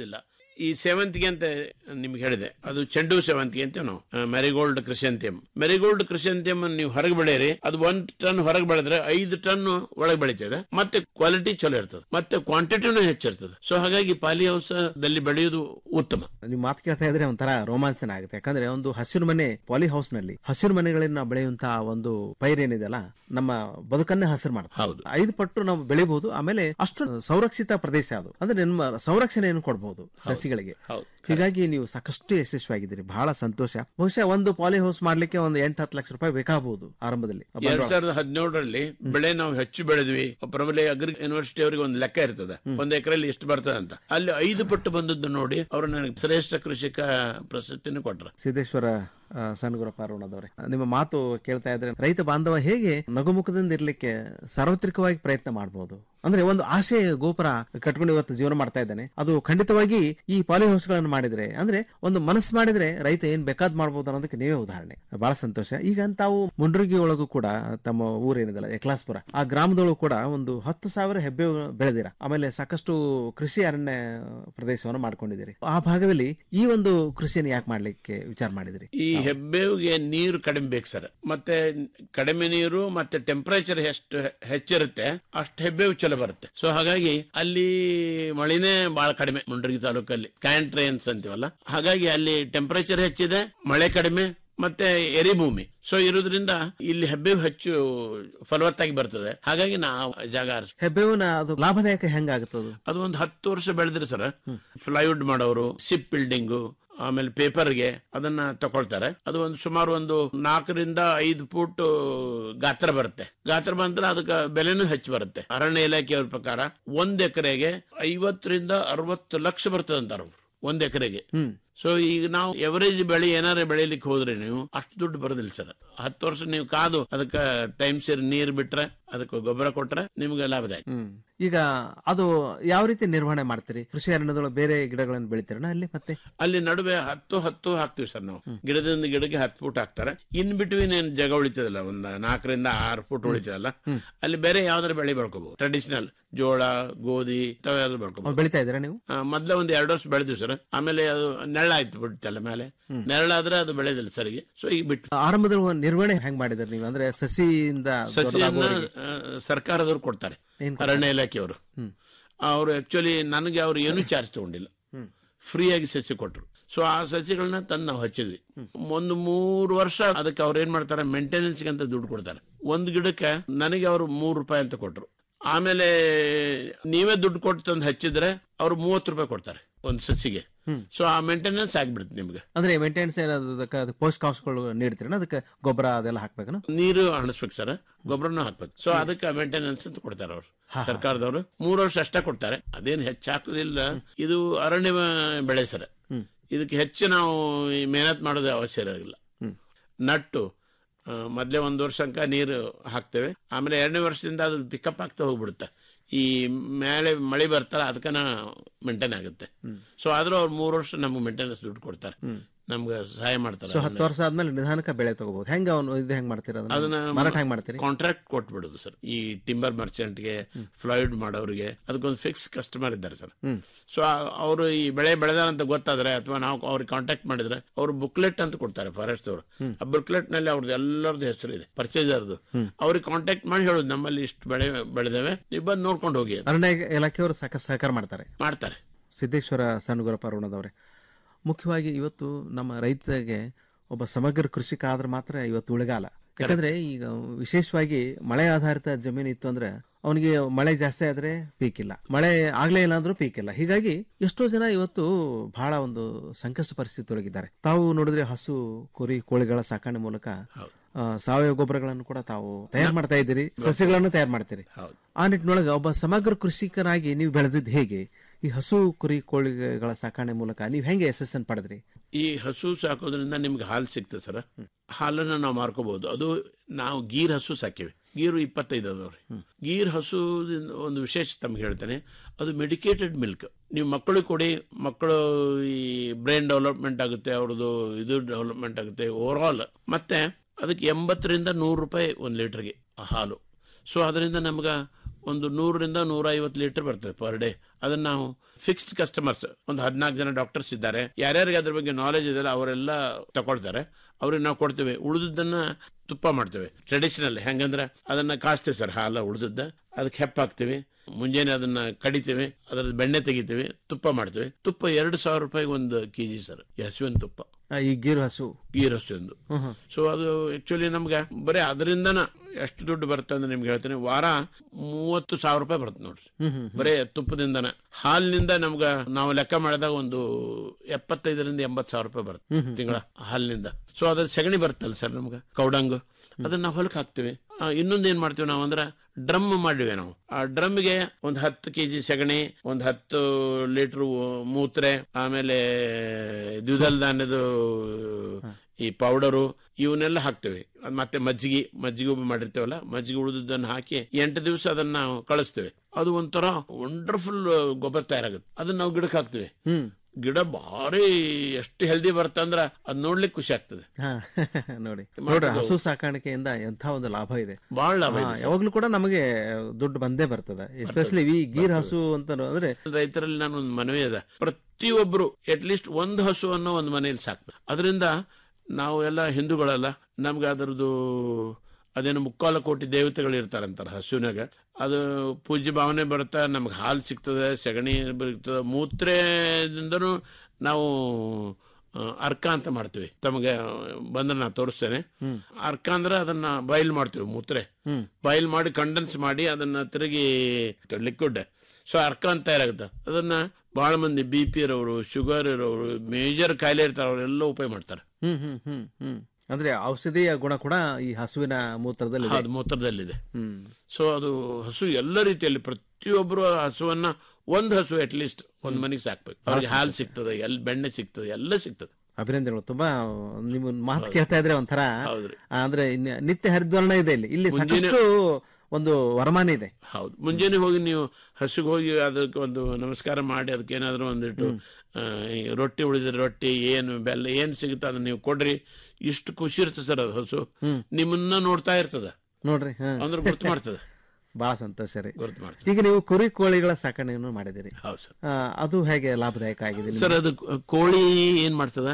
ಈ ಸೇವಂತಿಗೆ ಅಂತ ನಿಮ್ಗೆ ಹೇಳಿದೆ ಅದು ಚೆಂಡು ಸೇವಂತಿಗೆ ಅಂತ ನಾವು ಮೆರಿಗೋಲ್ಡ್ ಕ್ರಿಸೆಂತಿಯಂ ಮೆರಿಗೋಲ್ಡ್ ಕ್ರಿಸೆಂತಿಯಂ ನೀವು ಹೊರಗೆ ಬೆಳೆಯಿರಿ ಅದು ಒಂದ್ ಟನ್ ಹೊರಗೆ ಬೆಳೆದ್ರೆ ಐದು ಟನ್ ಒಳಗೆ ಬೆಳೀತದೆ ಮತ್ತೆ ಕ್ವಾಲಿಟಿ ಚಲೋ ಇರ್ತದೆ ಮತ್ತೆ ಕ್ವಾಂಟಿಟಿನೂ ಹೆಚ್ಚಿರ್ತದೆ ಸೊ ಹಾಗಾಗಿ ಪಾಲಿ ಹೌಸ್ ದಲ್ಲಿ ಬೆಳೆಯೋದು ಉತ್ತಮ ನೀವು ಮಾತು ಕೇಳ್ತಾ ಇದ್ರೆ ಒಂಥರ ರೋಮಾಂಚನ ಆಗುತ್ತೆ ಯಾಕಂದ್ರೆ ಒಂದು ಹಸಿರು ಮನೆ ಪಾಲಿ ಹೌಸ್ ನಲ್ಲಿ ಹಸಿರು ಮನೆಗಳನ್ನ ಬೆಳೆಯುವಂತಹ ಒಂದು ಪೈರೇನಿದೆಯಲ್ಲ ನಮ್ಮ ಬದುಕನ್ನೇ ಹಸಿರು ಮಾಡುತ್ತೆ ಹೌದು ಐದು ಪಟ್ಟು ನಾವು ಬೆಳಿಬಹುದು ಆಮೇಲೆ ಅಷ್ಟು ಸಂರಕ್ಷಿತ ಪ್ರದೇಶ ಅದು ಅಂದ್ರೆ ನಿಮ್ಮ ಸಂರಕ್ಷಣೆಯನ್ನು ಕೊಡಬಹುದು ಸಸಿಗಳಿಗೆ ಹೌದು ಹೀಗಾಗಿ ನೀವು ಸಾಕಷ್ಟು ಯಶಸ್ವಿಯಾಗಿದ್ದೀರಿ ಬಹಳ ಸಂತೋಷ ಬಹುಶಃ ಒಂದು ಪಾಲಿ ಹೌಸ್ ಮಾಡ್ಲಿಕ್ಕೆ ಒಂದು ಎಂಟು ಹತ್ತು ಲಕ್ಷ ರೂಪಾಯಿ ಬೇಕಾಗಬಹುದು ಆರಂಭದಲ್ಲಿ ಎರಡ್ ಸಾವಿರದ ಹದಿನೇಳರಲ್ಲಿ ಬೆಳೆ ನಾವು ಹೆಚ್ಚು ಬೆಳೆದ್ವಿ ಪ್ರಬಲ ಅಗ್ರಿ ಯೂನಿವರ್ಸಿಟಿ ಅವರಿಗೆ ಒಂದು ಲೆಕ್ಕ ಇರ್ತದೆ ಒಂದ್ ಎಕರೆಯಲ್ಲಿ ಎಷ್ಟು ಬರ್ತದೆ ಅಂತ ಅಲ್ಲಿ ಐದು ಪಟ್ಟು ಬಂದದ್ದು ನೋಡಿ ಅವರು ನನಗೆ ಶ್ರೇಷ್ಠ ಕೃಷಿಕ ಪ್ರಶಸ್ತಿನೂ ಕೊಟ್ರು ಸಿದ್ದೇಶ್ವರ ಆ, ಸಣ್ಣಗುರಪ್ಪ ಅರುಣದವರೇ ನಿಮ್ಮ ಮಾತು ಕೇಳ್ತಾ ಇದ್ರೆ ರೈತ ಬಾಂಧವ ಹೇಗೆ ನಗುಮುಖದಿಂದ ಇರ್ಲಿಕ್ಕೆ ಸಾರ್ವತ್ರಿಕವಾಗಿ ಪ್ರಯತ್ನ ಮಾಡಬಹುದು ಅಂದ್ರೆ ಒಂದು ಆಸೆ ಗೋಪುರ ಕಟ್ಕೊಂಡು ಇವತ್ತು ಜೀವನ ಮಾಡ್ತಾ ಇದ್ದಾನೆ ಅದು ಖಂಡಿತವಾಗಿ ಈ ಪಾಲಿ ಹೌಸ್ಗಳನ್ನು ಮಾಡಿದ್ರೆ ಅಂದ್ರೆ ಒಂದು ಮನಸ್ಸು ಮಾಡಿದ್ರೆ ರೈತ ಏನ್ ಬೇಕಾದ್ ಮಾಡ್ಬೋದು ಅನ್ನೋದಕ್ಕೆ ನೀವೇ ಉದಾಹರಣೆ ಬಹಳ ಸಂತೋಷ ಈಗ ತಾವು ಮುಂಡ್ರಗಿ ಒಳಗೂ ಕೂಡ ತಮ್ಮ ಊರೇನಿದಲ್ಲ ಯಕ್ಲಾಸ್ಪುರ ಆ ಗ್ರಾಮದೊಳಗೂ ಕೂಡ ಒಂದು ಹತ್ತು ಸಾವಿರ ಹೆಬ್ಬೆ ಬೆಳೆದಿರ ಆಮೇಲೆ ಸಾಕಷ್ಟು ಕೃಷಿ ಅರಣ್ಯ ಪ್ರದೇಶವನ್ನು ಮಾಡ್ಕೊಂಡಿದ್ದೀರಿ ಆ ಭಾಗದಲ್ಲಿ ಈ ಒಂದು ಕೃಷಿಯನ್ನು ಯಾಕೆ ಮಾಡ್ಲಿಕ್ಕೆ ವಿಚಾರ ಮಾಡಿದಿರಿ ಈ ಹೆಬ್ಬೇವಿಗೆ ನೀರು ಕಡಿಮೆ ಬೇಕು ಸರ್ ಮತ್ತೆ ಕಡಿಮೆ ನೀರು ಮತ್ತೆ ಟೆಂಪರೇಚರ್ ಎಷ್ಟು ಹೆಚ್ಚಿರುತ್ತೆ ಅಷ್ಟು ಹೆಬ್ಬೇವು ಚಲೋ ಬರುತ್ತೆ ಸೊ ಹಾಗಾಗಿ ಅಲ್ಲಿ ಮಳಿನೇ ಬಹಳ ಕಡಿಮೆ ಮುಂಡ್ರಗಿ ತಾಲೂಕಲ್ಲಿ ಕ್ಯಾಂಟ್ರೇನ್ಸ್ ಅಂತೀವಲ್ಲ ಹಾಗಾಗಿ ಅಲ್ಲಿ ಟೆಂಪರೇಚರ್ ಹೆಚ್ಚಿದೆ ಮಳೆ ಕಡಿಮೆ ಮತ್ತೆ ಎರಿಭೂಮಿ ಸೊ ಇರೋದ್ರಿಂದ ಇಲ್ಲಿ ಹೆಬ್ಬೇವು ಹೆಚ್ಚು ಫಲವತ್ತಾಗಿ ಬರ್ತದೆ ಹಾಗಾಗಿ ನಾವು ಜಾಗ ಆರಿಸ್ ಹೆಬ್ಬೇವಿನ ಅದು ಲಾಭದಾಯಕ ಹೆಂಗಾಗುತ್ತದು ಅದು ಒಂದು ಹತ್ತು ವರ್ಷ ಬೆಳೆದ್ರೆ ಸರ್ ಫ್ಲೈವುಡ್ ಮಾಡೋರು ಸಿಪ್ ಬಿಲ್ಡಿಂಗು ಆಮೇಲೆ ಪೇಪರ್ಗೆ ಅದನ್ನ ತಗೊಳ್ತಾರೆ ಅದು ಒಂದು ಸುಮಾರು ಒಂದು ನಾಲ್ಕರಿಂದ ಐದು ಫೂಟ್ ಗಾತ್ರ ಬರುತ್ತೆ ಗಾತ್ರ ಬಂದ್ರೆ ಅದಕ್ಕೆ ಬೆಲೆನೂ ಹೆಚ್ಚು ಬರುತ್ತೆ ಅರಣ್ಯ ಇಲಾಖೆಯವ್ರ ಪ್ರಕಾರ ಒಂದ್ ಎಕರೆಗೆ ಐವತ್ತರಿಂದ ಅರವತ್ತು ಲಕ್ಷ ಬರ್ತದೆ ಅಂತಾರ ಅವ್ರು ಒಂದ್ ಎಕರೆಗೆ ಸೊ ಈಗ ನಾವು ಎವರೇಜ್ ಬೆಳೆ ಏನಾರ ಬೆಳಿಲಿಕ್ಕೆ ಹೋದ್ರೆ ನೀವು ಅಷ್ಟು ದುಡ್ಡು ಬರೋದಿಲ್ಲ ಸರ್ ಹತ್ತು ವರ್ಷ ನೀವು ಕಾದು ಅದಕ್ಕೆ ಟೈಮ್ ಸೇರಿ ನೀರು ಬಿಟ್ರೆ ಅದಕ್ಕೆ ಗೊಬ್ಬರ ಕೊಟ್ರೆ ನಿಮ್ಗೆ ಲಾಭದಾಯಕ ಹ್ಮ್ ಈಗ ಅದು ಯಾವ ರೀತಿ ನಿರ್ವಹಣೆ ಮಾಡ್ತೀರಿ ಕೃಷಿ ಅರಣ್ಯದೊಳಗೆ ಬೇರೆ ಗಿಡಗಳನ್ನು ಬೆಳಿತೀರಣ ಅಲ್ಲಿ ಮತ್ತೆ ಅಲ್ಲಿ ನಡುವೆ ಹತ್ತು ಹತ್ತು ಹಾಕ್ತಿವಿ ಸರ್ ನಾವು ಗಿಡದಿಂದ ಗಿಡಕ್ಕೆ ಹತ್ತು ಫೂಟ್ ಹಾಕ್ತಾರೆ ಇನ್ ಬಿಟ್ವೀನ್ ಏನ್ ಜಾಗ ಉಳಿತದಲ್ಲ ಒಂದ್ ನಾಲ್ಕರಿಂದ ಆರು ಫೂಟ್ ಉಳಿತದಲ್ಲ ಅಲ್ಲಿ ಬೇರೆ ಯಾವ್ದಾರ ಬೆಳೆ ಬೆಳ್ಕೋಬಹುದು ಟ್ರೆಡಿಷನಲ್ ಜೋಳ ಗೋಧಿ ಯಾವ್ದಾದ್ರು ಬೆಳ್ಕೋಬಹುದು ಅವ್ರು ಬೆಳಿತಾ ಇದ್ದೀರಾ ನೀವು ಆ, ಮೊದ್ಲ ಒಂದ್ ಎರಡು ವರ್ಷ ಬೆಳೆದ್ವಿ ಸರ್ ಆಮೇಲೆ ಅದು ನೆರಳಾಯ್ತು ಬಿಡ್ತಲ್ಲ ಮೇಲೆ ನೆರಳಾದ್ರೆ ಅದು ಬೆಳೆದಿಲ್ಲ ಸರಿಗೆ ಸೊ ಈಗ ಬಿಟ್ಟು ಆರಂಭದಲ್ಲಿ ಒಂದು ನಿರ್ವಹಣೆ ಹೆಂಗ್ ಮಾಡಿದ್ರಿ ನೀವು ಅಂದ್ರೆ ಸಸಿಯಿಂದ ಸಸಿಯನ್ನ ದೊಡ್ಡದಾಗುವವರೆಗೆ? ಆ, ಸರ್ಕಾರದವ್ರು ಕೊಡ್ತಾರೆ ಏನ್ ಕೊಡ್ತಾರೆ? ಅರಣ್ಯ ಇಲಾಖೆಯವರು ಅವರು ಆಕ್ಚುಲಿ ನನಗೆ ಅವರು ಏನೂ ಚಾರ್ಜ್ ತಗೊಂಡಿಲ್ಲ ಫ್ರೀಯಾಗಿ ಸಸಿ ಕೊಟ್ರು ಸೊ ಆ ಸಸಿಗಳನ್ನ ತಂದು ನಾವು ಹಚ್ಚಿದ್ವಿ ಒಂದು ಮೂರು ವರ್ಷ ಅದಕ್ಕೆ ಅವ್ರು ಏನ್ ಮಾಡ್ತಾರೆ ಮೇಂಟೆನೆನ್ಸ್ ಅಂತ ದುಡ್ಡು ಕೊಡ್ತಾರೆ ಒಂದು ಗಿಡಕ್ಕೆ ನನಗೆ ಅವರು ಮೂರು ರೂಪಾಯಿ ಅಂತ ಕೊಟ್ರು ಆಮೇಲೆ ನೀವೇ ದುಡ್ಡು ಕೊಟ್ಟು ತಂದು ಹಚ್ಚಿದ್ರೆ ಅವ್ರು ಮೂವತ್ತು ರೂಪಾಯಿ ಕೊಡ್ತಾರೆ ಒಂದು ಸಸಿಗೆ ಸೊ ಆ ಮೇಂಟೆನೆನ್ಸ್ ಆಗ್ಬಿಡುತ್ತೆ ನಿಮ್ಗೆ ಅಂದ್ರೆ ಮೇಂಟೆನೆನ್ಸ್ ಏನಾದ್ರು ಅದಕ್ಕೆ ಅದು ಪೋಷಕಾಂಶಗಳು ನೀಡ್ತೀರಣ ಅದಕ್ಕೆ ಗೊಬ್ಬರ ಅದೆಲ್ಲ ಹಾಕ್ಬೇಕನ ನೀರು ಹಣಿಸ್ಬೇಕು ಸರ್ ಗೊಬ್ಬರನೂ ಹಾಕ್ಬೇಕು ಸೊ ಅದಕ್ಕೆ ಮೇಂಟೆನೆನ್ಸ್ ಅಂತ ಕೊಡ್ತಾರೆ ಅವ್ರು ಸರ್ಕಾರದವರು ಮೂರು ವರ್ಷ ಅಷ್ಟೇ ಕೊಡ್ತಾರೆ ಅದೇನು ಹೆಚ್ಚು ಹಾಕೋದಿಲ್ಲ ಇದು ಅರಣ್ಯ ಬೆಳೆ ಸರ್ ಇದಕ್ಕೆ ಹೆಚ್ಚು ನಾವು ಈ ಮೆಹನತ್ ಮಾಡೋದೇ ಅವಶ್ಯ ಇರೋದಿಲ್ಲ ನಟ್ಟು ಆ, ಮೊದ್ಲೇ ಒಂದು ವರ್ಷ ತನಕ ನೀರು ಹಾಕ್ತೇವೆ ಆಮೇಲೆ ಎರಡನೇ ವರ್ಷದಿಂದ ಅದು ಪಿಕಪ್ ಆಗ್ತಾ ಹೋಗ್ಬಿಡುತ್ತೆ ಈ ಮೇಲೆ ಮಳೆ ಬರ್ತಲ್ಲ ಅದಕ್ಕನ ಮೇಂಟೈನ್ ಆಗುತ್ತೆ ಸೊ ಆದ್ರೂ ಅವ್ರು ಮೂರು ವರ್ಷ ನಮ್ಗೆ ಮೇಂಟೆನೆನ್ಸ್ ದುಡ್ಡು ಕೊಡ್ತಾರೆ ನಮ್ಗೆ ಸಹಾಯ ಮಾಡ್ತಾರೆ ಸೊ ಹತ್ತು ವರ್ಷ ಆದ್ಮೇಲೆ ನಿಧಾನಕ್ಕೆ ಬೆಳೆ ತಗೋಬಹುದು ಹೆಂಗ ಅವನು ಇದು ಹೆಂಗ್ ಮಾಡ್ತೀರ ಅದನ್ನ ಅದನ್ನ ಮಾರಾಟ ಹೆಂಗ್ ಮಾಡ್ತೀರಿ ಕಾಂಟ್ರಾಕ್ಟ್ ಕೊಟ್ಬಿಡುದು ಸರ್ ಈ ಟಿಂಬರ್ ಮರ್ಚೆಂಟ್ಗೆ ಫ್ಲಾಯ್ಡ್ ಮಾಡೋರಿಗೆ ಅದಕ್ಕೊಂದು ಫಿಕ್ಸ್ ಕಸ್ಟಮರ್ ಇದ್ದಾರೆ ಸರ್ ಸೊ ಅವರು ಈ ಬೆಳೆ ಬೆಳೆದ ಅಂತ ಗೊತ್ತಾದ್ರೆ ಅಥವಾ ನಾವು ಅವ್ರಿಗೆ ಕಾಂಟ್ಯಾಕ್ಟ್ ಮಾಡಿದ್ರೆ ಅವರು ಬುಕ್ಲೆಟ್ ಅಂತ ಕೊಡ್ತಾರೆ ಫಾರೆಸ್ಟ್ ಅವರು ಆ ಬುಕ್ಲೆಟ್ ನಲ್ಲಿ ಅವ್ರದ್ದು ಎಲ್ಲರದ್ದು ಹೆಸರು ಇದೆ ಪರ್ಚೇಸರ್ದು ಅವ್ರಿಗೆ ಕಾಂಟ್ಯಾಕ್ಟ್ ಮಾಡಿ ಹೇಳೋದು ನಮ್ಮಲ್ಲಿ ಇಷ್ಟು ಬೆಳೆ ಬೆಳೆದೇವೆ ನೀವು ಬಂದು ನೋಡ್ಕೊಂಡು ಹೋಗಿ ಅಂತ. ಅರಣ್ಯ ಇಲಾಖೆಯವರು ಸಾಕಷ್ಟು ಸಹಕಾರ ಮಾಡ್ತಾರೆ ಮಾಡ್ತಾರೆ ಸಿದ್ದೇಶ್ವರ ಸಣ್ಣಗುರಪ್ಪ ಅರುಣದವರೇ ಮುಖ್ಯವಾಗಿ ಇವತ್ತು ನಮ್ಮ ರೈತಗೆ ಒಬ್ಬ ಸಮಗ್ರ ಕೃಷಿಕ ಆದ್ರೆ ಮಾತ್ರ ಇವತ್ತು ಉಳಿಗಾಲ ಯಾಕಂದ್ರೆ ಈಗ ವಿಶೇಷವಾಗಿ ಮಳೆ ಆಧಾರಿತ ಜಮೀನು ಇತ್ತು ಅಂದ್ರೆ ಅವನಿಗೆ ಮಳೆ ಜಾಸ್ತಿ ಆದ್ರೆ ಪೀಕ್ ಇಲ್ಲ ಮಳೆ ಆಗ್ಲೇ ಇಲ್ಲ ಅಂದ್ರೂ ಪೀಕ್ ಇಲ್ಲ ಹೀಗಾಗಿ ಎಷ್ಟೋ ಜನ ಇವತ್ತು ಬಹಳ ಒಂದು ಸಂಕಷ್ಟ ಪರಿಸ್ಥಿತಿ ಒಳಗಿದ್ದಾರೆ ತಾವು ನೋಡಿದ್ರೆ ಹಸು ಕುರಿ ಕೋಳಿಗಳ ಸಾಕಣೆ ಮೂಲಕ ಆ, ಸಾವಯವ ಗೊಬ್ಬರಗಳನ್ನು ಕೂಡ ತಾವು ತಯಾರು ಮಾಡ್ತಾ ಇದ್ದೀರಿ ಸಸ್ಯಗಳನ್ನು ತಯಾರು ಮಾಡ್ತೀರಿ ಆ ನಿಟ್ಟಿನೊಳಗೆ ಒಬ್ಬ ಸಮಗ್ರ ಕೃಷಿಕನಾಗಿ ನೀವು ಬೆಳೆದಿದ್ದು ಹೇಗೆ ಈ ಹಸು ಕುರಿ ಕೋಳಿಗಳ ಸಾಕಣೆ ಮೂಲಕ ನೀವು ಹೆಂಗೆ ಯಶಸ್ಸನ್ನು ಪಡೆದ್ರಿ ಈ ಹಸು ಸಾಕೋದ್ರಿಂದ ನಿಮ್ಗೆ ಹಾಲು ಸಿಗ್ತದೆ ಸರ್ ಹಾಲನ್ನ ನಾವು ಮಾರ್ಕೋಬಹುದು ಅದು ನಾವು ಗೀರ್ ಹಸು ಸಾಕಿವಿ ಗೀರು ಇಪ್ಪತ್ತೈದು ಅದಾವ್ರಿ ಗೀರ್ ಹಸು ಒಂದು ವಿಶೇಷ ತಮ್ಗೆ ಹೇಳ್ತೇನೆ ಅದು ಮೆಡಿಕೇಟೆಡ್ ಮಿಲ್ಕ್ ನೀವು ಮಕ್ಕಳು ಕೊಡಿ ಮಕ್ಕಳು ಈ ಬ್ರೈನ್ ಡೆವಲಪ್ಮೆಂಟ್ ಆಗುತ್ತೆ ಅವ್ರದ್ದು ಇದು ಡೆವಲಪ್ಮೆಂಟ್ ಆಗುತ್ತೆ ಓವರ್ ಆಲ್ ಮತ್ತೆ ಅದಕ್ಕೆ ಎಂಬತ್ತರಿಂದ ನೂರು ರೂಪಾಯಿ ಒಂದು ಲೀಟರ್ಗೆ ಹಾಲು ಸೊ ಅದರಿಂದ ನಮ್ಗೆ ಒಂದು ನೂರರಿಂದ ನೂರ ಐವತ್ತು ಲೀಟರ್ ಬರ್ತದೆ ಪರ್ ಡೇ ಅದನ್ನ ನಾವು ಫಿಕ್ಸ್ಡ್ ಕಸ್ಟಮರ್ಸ್ ಒಂದು ಹದಿನಾಲ್ಕು ಜನ ಡಾಕ್ಟರ್ಸ್ ಇದ್ದಾರೆ ಯಾರ್ಯಾರಿಗೆ ಅದ್ರ ಬಗ್ಗೆ ನಾಲೆಜ್ ಇದೆಯಲ್ಲ ಅವರೆಲ್ಲ ತಗೊಳ್ತಾರೆ ಅವ್ರಿಗೆ ನಾವು ಕೊಡ್ತೇವೆ ಉಳಿದದ್ದನ್ನ ತುಪ್ಪ ಮಾಡ್ತೇವೆ ಟ್ರೆಡಿಷನಲ್ ಹೆಂಗಂದ್ರೆ ಅದನ್ನ ಕಾಸ್ತೀವಿ ಸರ್ ಹಾಲ ಉಳಿದದ್ದ ಅದಕ್ಕೆ ಹೆಪ್ಪ ಹಾಕ್ತಿವಿ ಮುಂಜಾನೆ ಅದನ್ನ ಕಡಿತೇವೆ ಅದರ ಬೆಣ್ಣೆ ತೆಗಿತೇವೆ ತುಪ್ಪ ಮಾಡ್ತೇವೆ ತುಪ್ಪ ಎರಡು ಸಾವಿರ ರೂಪಾಯಿಗೆ ಒಂದು ಕೆಜಿ ಸರ್ ಈ ಹಸುವಿನ ತುಪ್ಪ ಆ, ಈ ಗೀರು ಹಸು ಗೀರ್ ಹಸುವಿಂದು ಹ್ಮ್ ಹ್ಮ್. ಸೊ ಅದು ಆಕ್ಚುಲಿ ನಮ್ಗೆ ಬರೀ ಅದರಿಂದನ ಎಷ್ಟು ದುಡ್ಡು ಬರುತ್ತೆ ಅಂದ್ರೆ ನಿಮ್ಗೆ ಹೇಳ್ತೀನಿ ವಾರ ಮೂವತ್ತು ಸಾವಿರ ರೂಪಾಯಿ ಬರುತ್ತೆ ನೋಡ್ರಿ ಹ್ಮ್ ಹ್ಮ್ ಬರೀ ತುಪ್ಪದಿಂದನ ಹಾಲಿನಿಂದ ನಮ್ಗ ನಾವು ಲೆಕ್ಕ ಮಾಡಿದಾಗ ಒಂದು ಎಪ್ಪತ್ತೈದರಿಂದ ಎಂಬತ್ತು ಸಾವಿರ ರೂಪಾಯಿ ಬರುತ್ತೆ ಹ್ಮ್ ಹ್ಮ್. ತಿಂಗಳ ಹಾಲಿನಿಂದ ಸೊ ಅದ್ರ ಸಗಣಿ ಬರುತ್ತಲ್ಲ ಸರ್ ನಮ್ಗೆ ಕೌಡಂಗ್ ಅದನ್ನ ನಾವು ಹೊಲಕ್ಕೆ ಹಾಕ್ತಿವಿ ಆ, ಇನ್ನೊಂದ್ ಏನ್ ಮಾಡ್ತೀವಿ ನಾವು ಅಂದ್ರೆ ಡ್ರಮ್ ಮಾಡಿವಿ ನಾವು ಆ ಡ್ರಮ್ಗೆ ಒಂದ್ ಹತ್ತು ಕೆಜಿ ಸಗಣಿ ಒಂದ್ ಹತ್ತು ಲೀಟರ್ ಮೂತ್ರೆ ಆಮೇಲೆ ದ್ವಿದಳ ಧಾನ್ಯದ ಈ ಪೌಡರು ಇವನ್ನೆಲ್ಲ ಹಾಕ್ತೇವೆ ಅದ್ ಮತ್ತೆ ಮಜ್ಜಿಗೆ ಮಜ್ಜಿಗೆ ಉಬ್ಬಿ ಮಾಡಿರ್ತೇವಲ್ಲ ಮಜ್ಜಿಗೆ ಉಳಿದದ್ದನ್ನು ಹಾಕಿ ಎಂಟು ದಿವಸ ಅದನ್ನ ನಾವು ಕಳಿಸ್ತೇವೆ ಅದು ಒಂಥರ ವಂಡರ್ಫುಲ್ ಗೊಬ್ಬರ ತಯಾರಾಗುತ್ತೆ ಅದನ್ನ ನಾವು ಗಿಡಕ್ಕೆ ಹಾಕ್ತಿವಿ ಹ್ಮ್ ಗಿಡ ಭಾರಿ ಎಷ್ಟು ಹೆಲ್ದಿ ಬರುತ್ತೆ ಅಂದ್ರ ಅದ್ ನೋಡ್ಲಿಕ್ಕೆ ಖುಷಿ ಆಗ್ತದೆ ಹಾ ನೋಡಿ ನೋಡ್ರಿ ಹಸು ಸಾಕಾಣಿಕೆಯಿಂದ ಎಂಥ ಒಂದು ಲಾಭ ಇದೆ ಬಹಳ ಲಾಭ ಹಾ, ಇದೆ ಸರ್. ಯಾವಾಗ್ಲೂ ಕೂಡ ನಮಗೆ ದುಡ್ಡು ಬಂದೇ ಬರ್ತದೆ ಎಸ್ಪೆಷಲಿ ಈ ಗೀರ್ ಹಸು ಅಂತ ಅಂದ್ರೆ ರೈತರಲ್ಲಿ ನಾನು ಒಂದು ಮನವಿ ಅದ ಪ್ರತಿಯೊಬ್ರು ಅಟ್ಲೀಸ್ಟ್ ಒಂದು ಹಸುವನ್ನು ಒಂದು ಮನೆಯಲ್ಲಿ ಸಾಕ್ಬೇಕು ಅದರಿಂದ ನಾವು ಎಲ್ಲ ಹಿಂದೂಗಳಲ್ಲ ನಮ್ಗೆ ಅದರದ್ದು ಅದೇನು ಮುಕ್ಕಾಲು ಕೋಟಿ ದೇವತೆಗಳು ಇರ್ತಾರಂತಾರೆ ಹಸುವಿನಾಗ ಅದು ಪೂಜ್ಯ ಭಾವನೆ ಬರುತ್ತಾ ನಮ್ಗೆ ಹಾಲು ಸಿಗ್ತದೆ ಸಗಣಿ ಬರ್ತದೆ ಮೂತ್ರದಿಂದನೂ ನಾವು ಆ, ಅರ್ಕ ಅಂತ ಮಾಡ್ತೀವಿ ತಮಗೆ ಬಂದ್ರೆ ನಾ ತೋರಿಸ್ತೇನೆ ಅರ್ಕ ಅಂದ್ರೆ ಅದನ್ನ ಬಾಯ್ಲ್ ಮಾಡ್ತೀವಿ ಮೂತ್ರೆ ಹ್ಮ್. ಬಾಯ್ಲ್ ಮಾಡಿ ಕಂಡೆನ್ಸ್ ಮಾಡಿ ಅದನ್ನ ತಿರುಗಿ ಲಿಕ್ವಿಡ್ ಸೊ ಅರ್ಕ ಅಂತ ತಯಾರಾಗುತ್ತೆ ಅದನ್ನ ಬಹಳ ಮಂದಿ ಬಿ ಪಿ ಇರೋರು ಶುಗರ್ ಇರೋರು ಮೇಜರ್ ಕಾಯಿಲೆ ಇರ್ತಾರೆ ಅವರೆಲ್ಲ ಉಪಯೋಗ ಮಾಡ್ತಾರೆ ಹ್ಮ್ ಹ್ಮ್ ಹ್ಮ್ ಹ್ಮ್ ಅಂದ್ರೆ ಔಷಧಿಯ ಗುಣ ಕೂಡ ಈ ಹಸುವಿನ ಮೂತ್ರದಲ್ಲಿ ಇದೆ. ಅದು ಮೂತ್ರದಲ್ಲಿದೆ ಹ್ಮ್ ಸೊ ಅದು ಹಸು ಎಲ್ಲ ರೀತಿಯಲ್ಲಿ ಪ್ರತಿಯೊಬ್ಬರು ಹಸುವನ್ನ ಒಂದು ಹಸು ಅಟ್ ಲೀಸ್ಟ್ ಒಂದ್ ಮನೆಗೆ ಸಾಕ್ಬೇಕು ಅವ್ರಿಗೆ ಹಾಲು ಸಿಗ್ತದೆ ಎಲ್ಲಿ ಬೆಣ್ಣೆ ಸಿಗ್ತದೆ ಎಲ್ಲ ಸಿಗ್ತದೆ ಅಭಿನಂದನೆಗಳು ತುಂಬಾ ನಿಮ್ಮ ಮಾತು ಕೇಳ್ತಾ ಇದ್ರೆ ಒಂಥರ ಹೌದ್ರಿ. ಆ, ಅಂದ್ರೆ ಇನ್ನ ನಿತ್ಯ ಹರಿದ್ವರ್ಣ ಇದೆ ಇಲ್ಲಿ ಇಲ್ಲಿ ಮುಂಜಾನೆ- ಸಾಕಷ್ಟು ಒಂದು ವರಮಾನ ಇದೆ ಹೌದು ಮುಂಜಾನೆ ಹೋಗಿ ನೀವು ಹಸುಗೆ ಹೋಗಿ ಅದಕ್ಕೆ ಒಂದು ನಮಸ್ಕಾರ ಮಾಡಿ ಅದಕ್ಕೆ ಏನಾದ್ರು ಒಂದಿಟ್ಟು ಆ, ಈ ರೊಟ್ಟಿ ಉಳಿದ್ರೆ ರೊಟ್ಟಿ ಏನು ಬೆಲ್ಲ ಏನು ಸಿಗುತ್ತೆ ಅದನ್ನ ನೀವು ಕೊಡ್ರಿ ಇಷ್ಟು ಖುಷಿ ಇರ್ತದೆ ಸರ್ ಅದು ಹಸು ನಿಮ್ಮನ್ನ ನೋಡ್ತಾ ಇರ್ತದ ನೋಡ್ರಿ ಹಾ. ಅಂದ್ರೆ ಗುರ್ತು ಮಾಡ್ತದೆ ಬಹಳ ಸಂತೋಷ ರೀ ಗುರ್ತು ಮಾಡ್ತದೆ ಈಗ ನೀವು ಕುರಿ ಕೋಳಿಗಳ ಸಾಕಣೆಯನ್ನು ಮಾಡಿದಿರಿ ಹೌದು ಸರ್ ಆ, ಅದು ಹೇಗೆ ಲಾಭದಾಯಕ ಆಗಿದೆ ನಿಮ್ಗೆ? ಸರ್ ಅದು ಕೋಳಿ ಏನ್ ಮಾಡ್ತದ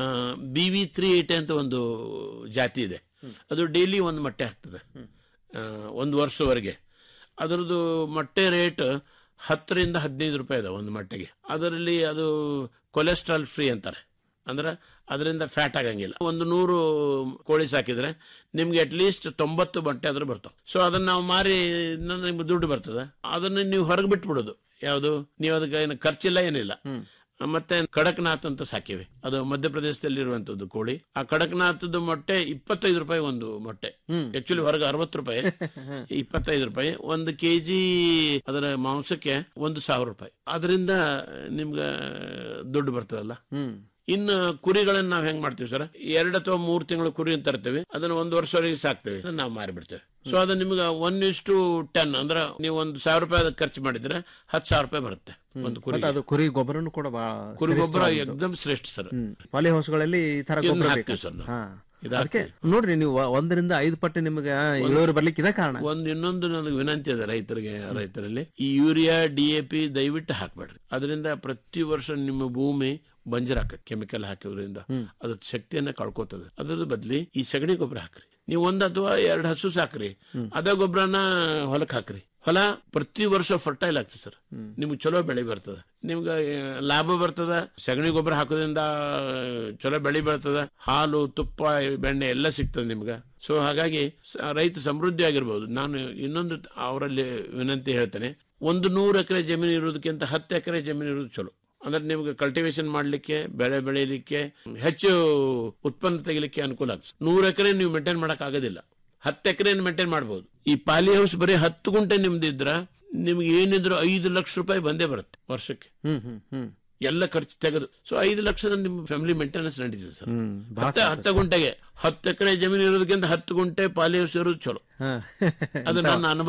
ಬಿ ವಿ ತ್ರೀ ಏಟ್ ಅಂತ ಒಂದು ಜಾತಿ ಇದೆ ಅದು ಡೈಲಿ ಒಂದು ಮೊಟ್ಟೆ ಹಾಕ್ತದೆ ಆ, ಒಂದು ವರ್ಷದವರೆಗೆ ಅದರದ್ದು ಮೊಟ್ಟೆ ರೇಟ್ ಹತ್ತರಿಂದ ಹದಿನೈದು ರೂಪಾಯಿ ಇದೆ ಒಂದು ಮೊಟ್ಟೆಗೆ ಅದರಲ್ಲಿ ಅದು ಕೊಲೆಸ್ಟ್ರಾಲ್ ಫ್ರೀ ಅಂತಾರೆ ಅಂದ್ರೆ ಅದರಿಂದ ಫ್ಯಾಟ್ ಆಗಂಗಿಲ್ಲ ಒಂದು ನೂರು ಕೋಳಿ ಸಾಕಿದ್ರೆ ನಿಮ್ಗೆ ಅಟ್ ಲೀಸ್ಟ್ ತೊಂಬತ್ತು ಮೊಟ್ಟೆ ಆದ್ರೂ ಬರ್ತಾವೆ ಸೊ ಅದನ್ನ ನಾವು ಮಾರಿ ನ- ನಿಮ್ಗೆ ದುಡ್ಡು ಬರ್ತದೆ ಅದನ್ನ ನೀವು ಹೊರಗೆ ಬಿಟ್ಬಿಡೋದು ಯಾವುದು ನೀವು ಅದಕ್ಕೆ ಏನು ಖರ್ಚಿಲ್ಲ ಏನಿಲ್ಲ ಮತ್ತೆ ಕಡಕ್ನಾಥ್ ಅಂತ ಸಾಕಿವೆ ಅದು ಮಧ್ಯಪ್ರದೇಶದಲ್ಲಿ ಇರುವಂತದ್ದು ಕೋಳಿ ಆ ಕಡಕ್ನಾಥದ್ದು ಮೊಟ್ಟೆ ಇಪ್ಪತ್ತೈದು ರೂಪಾಯಿ ಒಂದು ಮೊಟ್ಟೆ ಆಕ್ಚುಲಿ ಹೊರಗೆ ಅರವತ್ತು ರೂಪಾಯಿ ಇಪ್ಪತ್ತೈದು ರೂಪಾಯಿ ಒಂದು ಕೆಜಿ ಅದರ ಮಾಂಸಕ್ಕೆ ಒಂದು ಸಾವಿರ ರೂಪಾಯಿ ಅದರಿಂದ ನಿಮ್ಗೆ ದುಡ್ಡು ಬರ್ತದಲ್ಲ ಹ್ಮ್ ಇನ್ನು ಕುರಿಗಳನ್ನ ನಾವ್ ಹೆಂಗ್ ಮಾಡ್ತೀವಿ ಸರ್ ಎರಡು ಅಥವಾ ಮೂರು ತಿಂಗಳು ಕುರಿ ಅಂತ ತರ್ತೀವಿ ಅದನ್ನ ಒಂದು ವರ್ಷವರೆಗೆ ಸಾಕ್ತೇವೆ ಅದನ್ನ ನಾವು ಮಾರಿಬಿಡ್ತೇವೆ ಸೊ ಅದು ನಿಮ್ಗೆ ಒನ್ ಇಷ್ಟು ಟೆನ್ ಅಂದ್ರೆ ನೀವು ಒಂದು ಸಾವಿರ ರೂಪಾಯಿ ಅದಕ್ಕೆ ಖರ್ಚು ಮಾಡಿದ್ರೆ ಹತ್ತು ಸಾವಿರ ರೂಪಾಯಿ ಬರುತ್ತೆ ಒಂದು ಕುರಿ ಮತ್ತೆ ಅದು ಕುರಿ ಗೊಬ್ಬರನು ಕೂಡ ಬಹಳ ಕುರಿ ಗೊಬ್ಬರ ಶ್ರೇಷ್ಠವಾದದ್ದು. ಎಕ್ದಮ್ ಶ್ರೇಷ್ಠ ಸರ್ ಹ್ಮ್. ಪಾಲಿ ಹೌಸ್ಗಳಲ್ಲಿ ಈ ತರ ಇದನ್ನ ಗೊಬ್ಬರ ಹಾಕ್ತೀವಿ ಬೇಕು ಸರ್ ನಾವು. ಹಾ ಇದು ಅದಕ್ಕೆ ನೋಡ್ರಿ ನೀವು ಒಂದರಿಂದ ಐದು ಪಟ್ಟು ನಿಮಗೆ ಇಳುವರಿ ಬರ್ಲಿಕ್ಕೆ ಇದೇ ಕಾರಣ ಒಂದು ಇನ್ನೊಂದು ನನಗೆ ವಿನಂತಿ ಇದೆ ರೈತರಿಗೆ ರೈತರಲ್ಲಿ ಈ ಯೂರಿಯಾ ಡಿ ಎ ಪಿ ದಯವಿಟ್ಟು ಹಾಕ್ಬೇಡ್ರಿ ಅದರಿಂದ ಪ್ರತಿ ವರ್ಷ ನಿಮ್ಮ ಭೂಮಿ ಬಂಜರಾಕತ್ತೆ ಕೆಮಿಕಲ್ ಹಾಕೋದ್ರಿಂದ ಅದ್ರ ಶಕ್ತಿಯನ್ನ ಕಳ್ಕೊತದೆ ಅದ್ರ ಬದ್ಲಿ ಈ ಸಗಣಿ ಗೊಬ್ಬರ ಹಾಕ್ರಿ ನೀವು ಒಂದ್ ಅಥವಾ ಎರಡು ಹಸು ಸಾಕ್ರಿ ಅದ ಗೊಬ್ಬರನ ಹೊಲಕ್ಕೆ ಹಾಕ್ರಿ ಹೊಲ ಪ್ರತಿ ವರ್ಷ ಫರ್ಟೈಲ್ ಆಗ್ತದೆ ಸರ್ ನಿಮ್ಗೆ ಚಲೋ ಬೆಳೆ ಬರ್ತದ ನಿಮ್ಗೆ ಆ, ಲಾಭ ಬರ್ತದ ಸಗಣಿ ಗೊಬ್ಬರ ಹಾಕೋದ್ರಿಂದ ಆ, ಚಲೋ ಬೆಳೆ ಬರ್ತದ ಹಾಲು ತುಪ್ಪ ಬೆಣ್ಣೆ ಎಲ್ಲ ಸಿಗ್ತದೆ ನಿಮ್ಗೆ ಸೊ ಹಾಗಾಗಿ ಸ- ರೈತ ಸಮೃದ್ಧಿ ಆಗಿರ್ಬೋದು ನಾನು ಇನ್ನೊಂದು ಅವರಲ್ಲಿ ವಿನಂತಿ ಹೇಳ್ತೇನೆ ಒಂದು ನೂರು ಎಕರೆ ಜಮೀನು ಇರೋದಕ್ಕಿಂತ ಹತ್ತು ಎಕರೆ ಜಮೀನು ಇರೋದು ಚಲೋ ಅಂದ್ರೆ ನಿಮ್ಗೆ ಕಲ್ಟಿವೇಶನ್ ಮಾಡ್ಲಿಕ್ಕೆ ಬೆಳೆ ಬೆಳೀಲಿಕ್ಕೆ ಹೆಚ್ಚು ಉತ್ಪನ್ನ ತೆಗಿಲಿಕ್ಕೆ ಅನುಕೂಲ ಆಗ್ತದೆ ನೂರು ಎಕರೆ ನೀವು ಮೇಂಟೈನ್ ಮಾಡಕ್ ಆಗೋದಿಲ್ಲ ಹತ್ತು ಎಕರೆ ಮೇಂಟೈನ್ ಮಾಡಬಹುದು ಈ ಪಾಲಿ ಹೌಸ್ ಬರೀ ಹತ್ತು ಗುಂಟೆ ನಿಮ್ದಿದ್ರ ನಿಮ್ಗೆ ಏನಿದ್ರು ಐದು ಲಕ್ಷ ರೂಪಾಯಿ ಬಂದೇ ಬರುತ್ತೆ ವರ್ಷಕ್ಕೆ ಹ್ಮ್ ಹ್ಮ್ ಹ್ಮ್ ಎಲ್ಲ ಖರ್ಚು ತೆಗೆದು ಸೊ ಐದು ಲಕ್ಷದ ನಿಮ್ಮ ಫ್ಯಾಮಿಲಿ ಮೇಂಟೆನೆನ್ಸ್ ನಡೀತದೆ ಸರ್ ಹ್ಮ್ ಬಹಳ ಹತ್ತು ಹತ್ತು ಗುಂಟೆಗೆ ಹತ್ತು ಎಕರೆ ಜಮೀನು ಇರೋದಕ್ಕಿಂತ ಹತ್ತು ಗುಂಟೆ ಪಾಲಿ ಹೌಸ್ ಇರೋದು ಚಲೋ ಹಾ. ಅದು ನನ್ನ ಅನುಭವ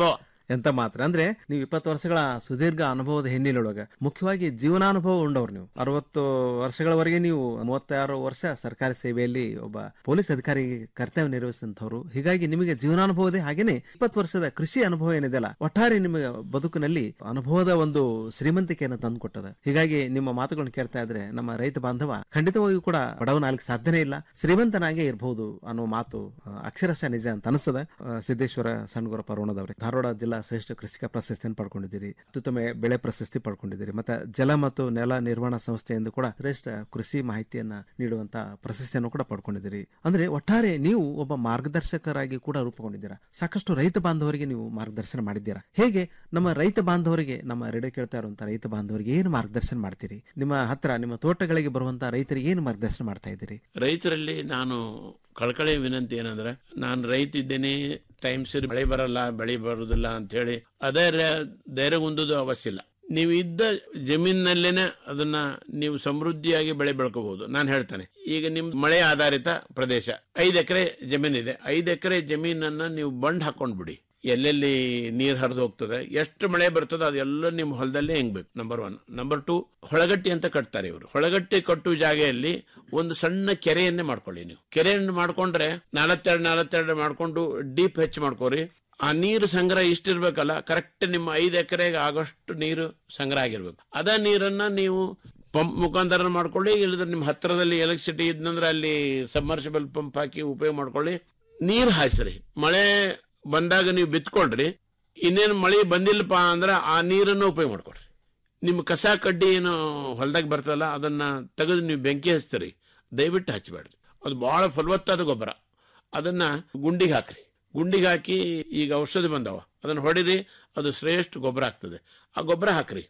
ಎಂತ ಮಾತ್ರ ಅಂದ್ರೆ ನೀವು ಇಪ್ಪತ್ತು ವರ್ಷಗಳ ಸುದೀರ್ಘ ಅನುಭವದ ಹಿನ್ನೆಲೆಯೊಳಗ ಮುಖ್ಯವಾಗಿ ಜೀವನಾನುಭವ ಉಂಡವ್ರು ನೀವು ಅರವತ್ತು ವರ್ಷಗಳವರೆಗೆ ನೀವು ಮೂವತ್ತಾರು ವರ್ಷ ಸರ್ಕಾರಿ ಸೇವೆಯಲ್ಲಿ ಒಬ್ಬ ಪೊಲೀಸ್ ಅಧಿಕಾರಿ ಕರ್ತವ್ಯ ನಿರ್ವಹಿಸಿದಂಥವ್ರು ಹೀಗಾಗಿ ನಿಮಗೆ ಜೀವನಾನುಭವ ಇದೆ ಹಾಗೇನೆ ಇಪ್ಪತ್ತು ವರ್ಷದ ಕೃಷಿ ಅನುಭವ ಏನಿದೆಯಲ್ಲ ಒಟ್ಟಾರೆ ನಿಮಗೆ ಬದುಕಿನಲ್ಲಿ ಅನುಭವದ ಒಂದು ಶ್ರೀಮಂತಿಕೆಯನ್ನು ತಂದುಕೊಟ್ಟದ ಹೀಗಾಗಿ ನಿಮ್ಮ ಮಾತುಗಳನ್ನು ಕೇಳ್ತಾ ಇದ್ರೆ ನಮ್ಮ ರೈತ ಬಾಂಧವ ಖಂಡಿತವಾಗಿಯೂ ಕೂಡ ಬಡವನಾಗಲಿಕ್ಕೆ ಸಾಧ್ಯನೇ ಇಲ್ಲ ಶ್ರೀಮಂತನಾಗೇ ಇರಬಹುದು ಅನ್ನೋ ಮಾತು ಆ, ಅಕ್ಷರಶಃ ನಿಜ ಅಂತ ಅನಿಸ್ತದ ಆ, ಸಿದ್ದೇಶ್ವರ ಸಣ್ಣಗುರ ಪರೋಣದವ್ರೆ ಧಾರವಾಡ ಜಿಲ್ಲಾ ಶ್ರೇಷ್ಠ ಕೃಷಿಕ ಪ್ರಶಸ್ತಿಯನ್ನು ಪಡ್ಕೊಂಡಿದ್ದೀರಿ ಅತ್ಯುತ್ತಮ ಬೆಳೆ ಪ್ರಶಸ್ತಿ ಪಡ್ಕೊಂಡಿದ್ದೀರಿ ಮತ್ತೆ ಜಲ ಮತ್ತು ನೆಲ ನಿರ್ವಹಣಾ ಸಂಸ್ಥೆಯಿಂದ ಕೂಡ ಶ್ರೇಷ್ಠ ಕೃಷಿ ಮಾಹಿತಿಯನ್ನ ನೀಡುವಂತ ಪ್ರಶಸ್ತಿಯನ್ನು ಕೂಡ ಪಡ್ಕೊಂಡಿದ್ದೀರಿ ಅಂದ್ರೆ ಒಟ್ಟಾರೆ ನೀವು ಒಬ್ಬ ಮಾರ್ಗದರ್ಶಕರಾಗಿ ಕೂಡ ರೂಪುಗೊಂಡಿದ್ದೀರಾ ಸಾಕಷ್ಟು ರೈತ ಬಾಂಧವರಿಗೆ ನೀವು ಮಾರ್ಗದರ್ಶನ ಮಾಡಿದ್ದೀರಾ ಹೇಗೆ ನಮ್ಮ ರೈತ ಬಾಂಧವರಿಗೆ ನಮ್ಮ ರೇಡಿಯೋ ಕೇಳ್ತಾ ಇರುವಂತ ರೈತ ಬಾಂಧವರಿಗೆ ಏನು ಮಾರ್ಗದರ್ಶನ ಮಾಡ್ತೀರಿ ನಿಮ್ಮ ಹತ್ರ ನಿಮ್ಮ ತೋಟಗಳಿಗೆ ಬರುವಂತ ರೈತರಿಗೆ ಏನು ಮಾರ್ಗದರ್ಶನ ಮಾಡ್ತಾ ಇದ್ದೀರಿ ರೈತರಲ್ಲಿ ನಾನು ಕಳಕಳಿ ವಿನಂತಿ ಏನಂದ್ರೆ ನಾನು ರೈತ ಇದ್ದೇನೆ ಟೈಮ್ ಸರಿ ಮಳೆ ಬರಲ್ಲ ಬೆಳೆ ಬರುದಿಲ್ಲ ಅಂತ ಹೇಳಿ ಅದೇ ರ- ಧೈರ್ಯ ಹೊಂದೋದು ಅವಶ್ಯ ಇಲ್ಲ ನೀವು ಇದ್ದ ಜಮೀನಿನಲ್ಲೇನೆ ಅದನ್ನ ನೀವು ಸಮೃದ್ಧಿಯಾಗಿ ಬೆಳೆ ಬೆಳ್ಕೋಬಹುದು ನಾನು ಹೇಳ್ತೇನೆ ಈಗ ನಿಮ್ ಮಳೆ ಆಧಾರಿತ ಪ್ರದೇಶ ಐದು ಎಕರೆ ಜಮೀನಿದೆ ಐದು ಎಕರೆ ಜಮೀನನ್ನ ನೀವು ಬಂಡ್ ಹಾಕೊಂಡ್ಬಿಡಿ ಎಲ್ಲೆಲ್ಲಿ ನೀರ್ ಹರಿದು ಹೋಗ್ತದೆ ಎಷ್ಟು ಮಳೆ ಬರ್ತದೆ ಅದೆಲ್ಲ ನಿಮ್ಮ ಹೊಲದಲ್ಲೇ ಹೆಂಗ್ಬೇಕು ನಂಬರ್ ಒನ್ ನಂಬರ್ ಟು ಹೊಳಗಟ್ಟಿ ಅಂತ ಕಟ್ತಾರೆ ಇವರು ಹೊಳಗಟ್ಟಿ ಕಟ್ಟುವ ಜಾಗೆಯಲ್ಲಿ ಒಂದು ಸಣ್ಣ ಕೆರೆಯನ್ನೇ ಮಾಡ್ಕೊಳ್ಳಿ ನೀವು ಕೆರೆಯನ್ನು ಮಾಡ್ಕೊಂಡ್ರೆ ನಾಲ್ವತ್ತೆರಡು ನಾಲ್ವತ್ತೆರಡು ಮಾಡ್ಕೊಂಡು ಡೀಪ್ ಹೆಚ್ಚು ಮಾಡ್ಕೋರಿ ಆ ನೀರು ಸಂಗ್ರಹ ಇಷ್ಟಿರ್ಬೇಕಲ್ಲ ಕರೆಕ್ಟ್ ನಿಮ್ಮ ಐದು ಎಕರೆಗೆ ಆಗೋಷ್ಟು ನೀರು ಸಂಗ್ರಹ ಆಗಿರ್ಬೇಕು ಅದ ನೀರನ್ನ ನೀವು ಪಂಪ್ ಮುಖಾಂತರ ಮಾಡ್ಕೊಳ್ಳಿ ಇಲ್ಲದ್ರೆ ನಿಮ್ಮ ಹತ್ರದಲ್ಲಿ ಎಲೆಕ್ಟ್ರಿಸಿಟಿ ಇದ್ನಂದ್ರೆ ಅಲ್ಲಿ ಸಬ್ಮರ್ಸಿಬಲ್ ಪಂಪ್ ಹಾಕಿ ಉಪಯೋಗ ಮಾಡ್ಕೊಳ್ಳಿ ನೀರು ಹಾಯಿಸ್ರಿ ಮಳೆ ಬಂದಾಗ ನೀವು ಬಿತ್ಕೊಳ್ರಿ ಇನ್ನೇನು ಮಳೆ ಬಂದಿಲ್ಲಪ್ಪ ಅಂದ್ರೆ ಆ ನೀರನ್ನು ಉಪಯೋಗ ಮಾಡ್ಕೊಳ್ರಿ ನಿಮ್ಮ ಕಸ ಕಡ್ಡಿ ಏನು ಹೊಲದಾಗ ಬರ್ತಲ್ಲ ಅದನ್ನ ತೆಗೆದು ನೀವು ಬೆಂಕಿ ಹಚ್ತೀರಿ ದಯವಿಟ್ಟು ಹಚ್ಚಬೇಡ್ರಿ ಅದು ಬಹಳ ಫಲವತ್ತಾದ ಗೊಬ್ಬರ ಅದನ್ನ ಗುಂಡಿಗೆ ಹಾಕ್ರಿ ಗುಂಡಿಗೆ ಹಾಕಿ ಈಗ ಔಷಧಿ ಬಂದವ ಅದನ್ನ ಹೊಡಿರಿ ಅದು ಶ್ರೇಷ್ಠ ಗೊಬ್ಬರ ಆಗ್ತದೆ ಆ ಗೊಬ್ಬರ ಹಾಕ್ರಿ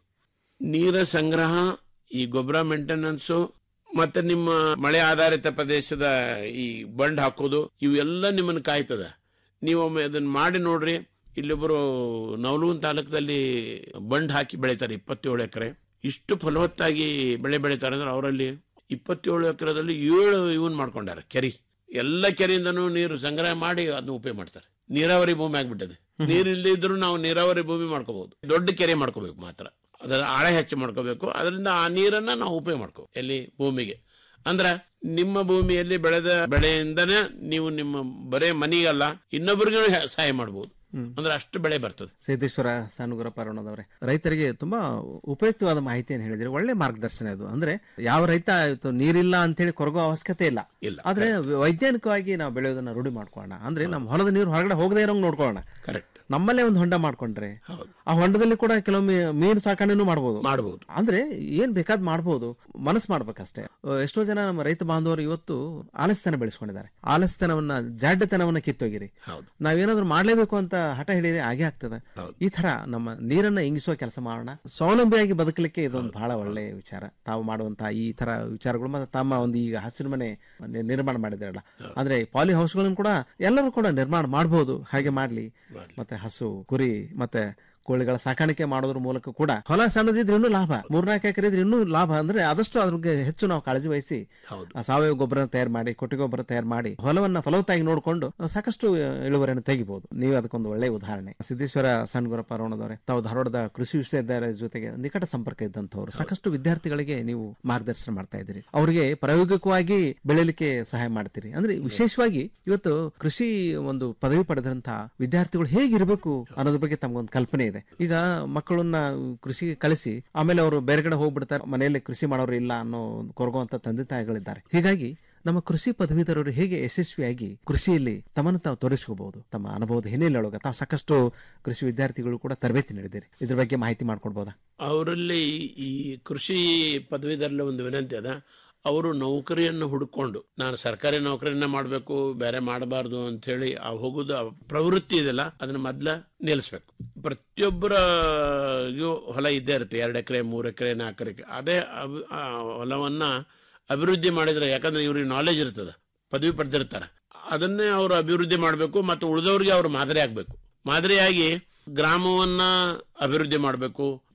ನೀರ ಸಂಗ್ರಹ ಈ ಗೊಬ್ಬರ ಮೇಂಟೆನೆನ್ಸು ಮತ್ತೆ ನಿಮ್ಮ ಮಳೆ ಆಧಾರಿತ ಪ್ರದೇಶದ ಈ ಬಂಡ್ ಹಾಕೋದು ಇವೆಲ್ಲ ನಿಮ್ಮನ್ನು ಕಾಯ್ತದ ನೀವು ಒಮ್ಮೆ ಅದನ್ನ ಮಾಡಿ ನೋಡ್ರಿ ಇಲ್ಲೊಬ್ಬರು ನವಲೂನ್ ತಾಲೂಕದಲ್ಲಿ ಬಂಡ್ ಹಾಕಿ ಬೆಳಿತಾರೆ ಇಪ್ಪತ್ತೇಳು ಎಕರೆ ಇಷ್ಟು ಫಲವತ್ತಾಗಿ ಬೆಳೆ ಬೆಳಿತಾರೆ ಅಂದ್ರೆ ಅವರಲ್ಲಿ ಇಪ್ಪತ್ತೇಳು ಎಕರೆದಲ್ಲಿ ಏಳು ಇವನ್ ಮಾಡ್ಕೊಂಡಾರೆ ಕೆರಿ ಎಲ್ಲ ಕೆರೆಯಿಂದನೂ ನೀರು ಸಂಗ್ರಹ ಮಾಡಿ ಅದನ್ನ ಉಪಯೋಗ ಮಾಡ್ತಾರೆ ನೀರಾವರಿ ಭೂಮಿ ಆಗ್ಬಿಟ್ಟದೆ ನೀರು ಇಲ್ಲದೆ ಇದ್ರೂ ನಾವು ನೀರಾವರಿ ಭೂಮಿ ಮಾಡ್ಕೋಬಹುದು ದೊಡ್ಡ ಕೆರೆ ಮಾಡ್ಕೋಬೇಕು ಮಾತ್ರ ಅದರ ಆಳೆ ಹೆಚ್ಚು ಮಾಡ್ಕೋಬೇಕು ಅದರಿಂದ ಆ ನೀರನ್ನ ನಾವು ಉಪಯೋಗ ಮಾಡ್ಕೋ ಎಲ್ಲಿ ಭೂಮಿಗೆ ಅಂದ್ರ ನಿಮ್ಮ ಭೂಮಿಯಲ್ಲಿ ಬೆಳೆದ ಬೆಳೆಯಿಂದನೇ ನೀವು ನಿಮ್ಮ ಬರೇ ಮನಿಗಲ್ಲ ಇನ್ನೊಬ್ಬರಿಗೂ ಸಹಾಯ ಮಾಡಬಹುದು ಅಂದ್ರೆ ಅಷ್ಟು ಬೆಳೆ ಬರ್ತದೆ ಸಿದ್ದೇಶ್ವರ ಸಾನುಗುರ ಪರೋಣದವರೇ ರೈತರಿಗೆ ತುಂಬಾ ಉಪಯುಕ್ತವಾದ ಮಾಹಿತಿಯನ್ನು ಹೇಳಿದ್ರೆ ಒಳ್ಳೆ ಮಾರ್ಗದರ್ಶನ ಇದು ಅಂದ್ರೆ ಯಾವ ರೈತ ಇವತ್ತು ನೀರಿಲ್ಲ ಅಂತೇಳಿ ಕೊರಗೋ ಅವಶ್ಯಕತೆ ಇಲ್ಲ ಇಲ್ಲ ಆದ್ರೆ ವೈಜ್ಞಾನಿಕವಾಗಿ ನಾವು ಬೆಳೆಯೋದನ್ನ ರೂಢಿ ಮಾಡ್ಕೊಳ್ಳೋಣ ಅಂದ್ರೆ ನಮ್ಮ ಹೊಲದ ನೀರು ಹೊರಗಡೆ ಹೋಗದೇ ಇರೋಂಗ್ ನೋಡ್ಕೊಳ್ಳೋಣ ಕರೆಕ್ಟ್ ನಮ್ಮಲ್ಲೇ ಒಂದು ಹೊಂಡ ಮಾಡ್ಕೊಂಡ್ರೆ ಆ ಹೊಂಡದಲ್ಲಿ ಕೂಡ ಕೆಲವೊಮ್ಮೆ ಮೀನು ಸಾಕಣೆನೂ ಮಾಡಬಹುದು ಮಾಡಬಹುದು ಅಂದ್ರೆ ಏನ್ ಬೇಕಾದ್ ಮಾಡಬಹುದು ಮನಸ್ಸು ಮಾಡ್ಬೇಕಷ್ಟೇ ಅಹ್, ಎಷ್ಟೋ ಜನ ನಮ್ಮ ರೈತ ಬಾಂಧವರು ಇವತ್ತು ಆಲಸ್ಯತನ ಬೆಳೆಸ್ಕೊಂಡಿದ್ದಾರೆ ಆಲಸ್ಯತನವನ್ನ ಜಾಡ್ಯತನವನ್ನ ಕಿತ್ತೋಗಿರಿ ನಾವೇನಾದ್ರೂ ಮಾಡ್ಲೇಬೇಕು ಅಂತ ಹಠ ಹಿಡಿದ್ರೆ ಹಾಗೆ ಆಗ್ತದೆ ಈ ತರ ನಮ್ಮ ನೀರನ್ನ ಇಂಗಿಸುವ ಕೆಲಸ ಮಾಡೋಣ ಸ್ವಾವಲಂಬಿಯಾಗಿ ಬದುಕಲಿಕ್ಕೆ ಇದೊಂದು ಬಹಳ ಒಳ್ಳೆಯ ವಿಚಾರ ತಾವು ಮಾಡುವಂತಹ ಈ ತರ ವಿಚಾರಗಳು ಮತ್ತೆ ತಮ್ಮ ಒಂದು ಈಗ ಹಸಿರು ಮನೆ ನಿ- ನಿರ್ಮಾಣ ಮಾಡಿದ್ರಲ್ಲ ಅಂದ್ರೆ ಪಾಲಿ ಹೌಸ್ಗಳನ್ನು ಕೂಡ ಎಲ್ಲರೂ ಕೂಡ ನಿರ್ಮಾಣ ಮಾಡಬಹುದು ಹಾಗೆ ಮಾಡ್ಲಿ ಮತ್ತೆ ಹಸು ಕುರಿ ಮತ್ತೆ ಕೋಳಿಗಳ ಸಾಕಾಣಿಕೆ ಮಾಡೋದ್ರ ಮೂಲಕ ಕೂಡ ಹೊಲ ಸಣ್ಣದಿದ್ರೆ ಇನ್ನೂ ಲಾಭ ಮೂರ್ನಾಲ್ಕು ಎಕರೆ ಇದ್ರೆ ಇನ್ನೂ ಲಾಭ ಅಂದ್ರೆ ಆದಷ್ಟು ಅದ್ರ ಬಗ್ಗೆ ಹೆಚ್ಚು ನಾವು ಕಾಳಜಿ ವಹಿಸಿ ಆ ಸಾವಯವ ಗೊಬ್ಬರ ತಯಾರು ಮಾಡಿ ಕೊಟ್ಟಿಗೆ ಗೊಬ್ಬರ ತಯಾರು ಮಾಡಿ ಹೊಲವನ್ನ ಫಲವತ್ತಾಗಿ ನೋಡಿಕೊಂಡು ಸಾಕಷ್ಟು ಇಳುವರಿಯನ್ನು ತೆಗಿಬಹುದು ನೀವು ಅದಕ್ಕೊಂದು ಒಳ್ಳೆಯ ಉದಾಹರಣೆ ಸಿದ್ದೇಶ್ವರ ಸಣ್ಣಗುರ ಪರೋಣದವರೇ ತಾವು ಧಾರವಾಡದ ಕೃಷಿ ವಿಶ್ವವಿದ್ಯಾಲಯದ ಜೊತೆಗೆ ನಿಕಟ ಸಂಪರ್ಕ ಇದ್ದಂಥವ್ರು ಸಾಕಷ್ಟು ವಿದ್ಯಾರ್ಥಿಗಳಿಗೆ ನೀವು ಮಾರ್ಗದರ್ಶನ ಮಾಡ್ತಾ ಇದ್ದೀರಿ ಅವರಿಗೆ ಪ್ರಾಯೋಗಿಕವಾಗಿ ಬೆಳೆಯಲಿಕ್ಕೆ ಸಹಾಯ ಮಾಡ್ತೀರಿ ಅಂದ್ರೆ ವಿಶೇಷವಾಗಿ ಇವತ್ತು ಕೃಷಿ ಒಂದು ಪದವಿ ಪಡೆದಂತಹ ವಿದ್ಯಾರ್ಥಿಗಳು ಹೇಗಿರಬೇಕು ಅನ್ನೋದ್ರ ಬಗ್ಗೆ ತಮಗೊಂದು ಕಲ್ಪನೆ ಇದೆ ಈಗ ಮಕ್ಕಳನ್ನ ಕೃಷಿಗೆ ಕಳಿಸಿ ಆಮೇಲೆ ಅವರು ಬೇರೆ ಕಡೆ ಹೋಗ್ಬಿಡ್ತಾರೆ ಮನೆಯಲ್ಲಿ ಕೃಷಿ ಮಾಡೋರು ಇಲ್ಲ ಅನ್ನೋ ಒಂದು ಕೊರಗುವಂತ ತಂದೆ ತಾಯಿಗಳಿದ್ದಾರೆ ಹೀಗಾಗಿ ನಮ್ಮ ಕೃಷಿ ಪದವೀಧರರು ಹೇಗೆ ಯಶಸ್ವಿಯಾಗಿ ಕೃಷಿಯಲ್ಲಿ ತಮ್ಮನ್ನು ತಾವು ತೋರಿಸ್ಕೋಬಹುದು ತಮ್ಮ ಅನುಭವದ ಹಿನ್ನೆಲೆಯೊಳಗೆ ತಾವು ಸಾಕಷ್ಟು ಕೃಷಿ ವಿದ್ಯಾರ್ಥಿಗಳು ಕೂಡ ತರಬೇತಿ ನೀಡಿದ್ದೀರಿ ಇದ್ರ ಬಗ್ಗೆ ಮಾಹಿತಿ ಮಾಡ್ಕೊಡ್ಬೋದಾ ಅವರಲ್ಲಿ ಈ ಕೃಷಿ ಪದವೀಧರಲ್ಲಿ ಒಂದು ವಿನಂತಿ ಅದ ಅವರು ನೌಕರಿಯನ್ನು ಹುಡುಕೊಂಡು ನಾನು ಸರ್ಕಾರಿ ನೌಕರಿಯನ್ನ ಮಾಡಬೇಕು ಬೇರೆ ಮಾಡಬಾರ್ದು ಅಂತ ಹೇಳಿ ಆ ಹೋಗುದು ಆ ಪ್ರವೃತ್ತಿ ಇದೆಯಲ್ಲ ಅದನ್ನ ಮೊದ್ಲ ನಿಲ್ಲಿಸ್ಬೇಕು ಪ್ರತಿಯೊಬ್ಬರಿಗೂ ಹೊಲ ಇದ್ದೇ ಇರುತ್ತೆ ಎರಡು ಎಕರೆ ಮೂರು ಎಕರೆ ನಾಲ್ಕು ಎಕರೆ ಅದೇ ಅಭಿ- ಆ ಹೊಲವನ್ನ ಅಭಿವೃದ್ಧಿ ಮಾಡಿದ್ರೆ ಯಾಕಂದ್ರೆ ಇವ್ರಿಗೆ ನಾಲೆಜ್ ಇರ್ತದ ಪದವಿ ಪಡೆದಿರ್ತಾರೆ ಅದನ್ನೇ ಅವರು ಅಭಿವೃದ್ಧಿ ಮಾಡಬೇಕು ಮತ್ತು ಉಳಿದವ್ರಿಗೆ ಅವರು ಮಾದರಿ ಆಗ್ಬೇಕು ಮಾದರಿಯಾಗಿ ಗ್ರಾಮವನ್ನ ಅಭಿವೃದ್ಧಿ ಮಾಡಬೇಕು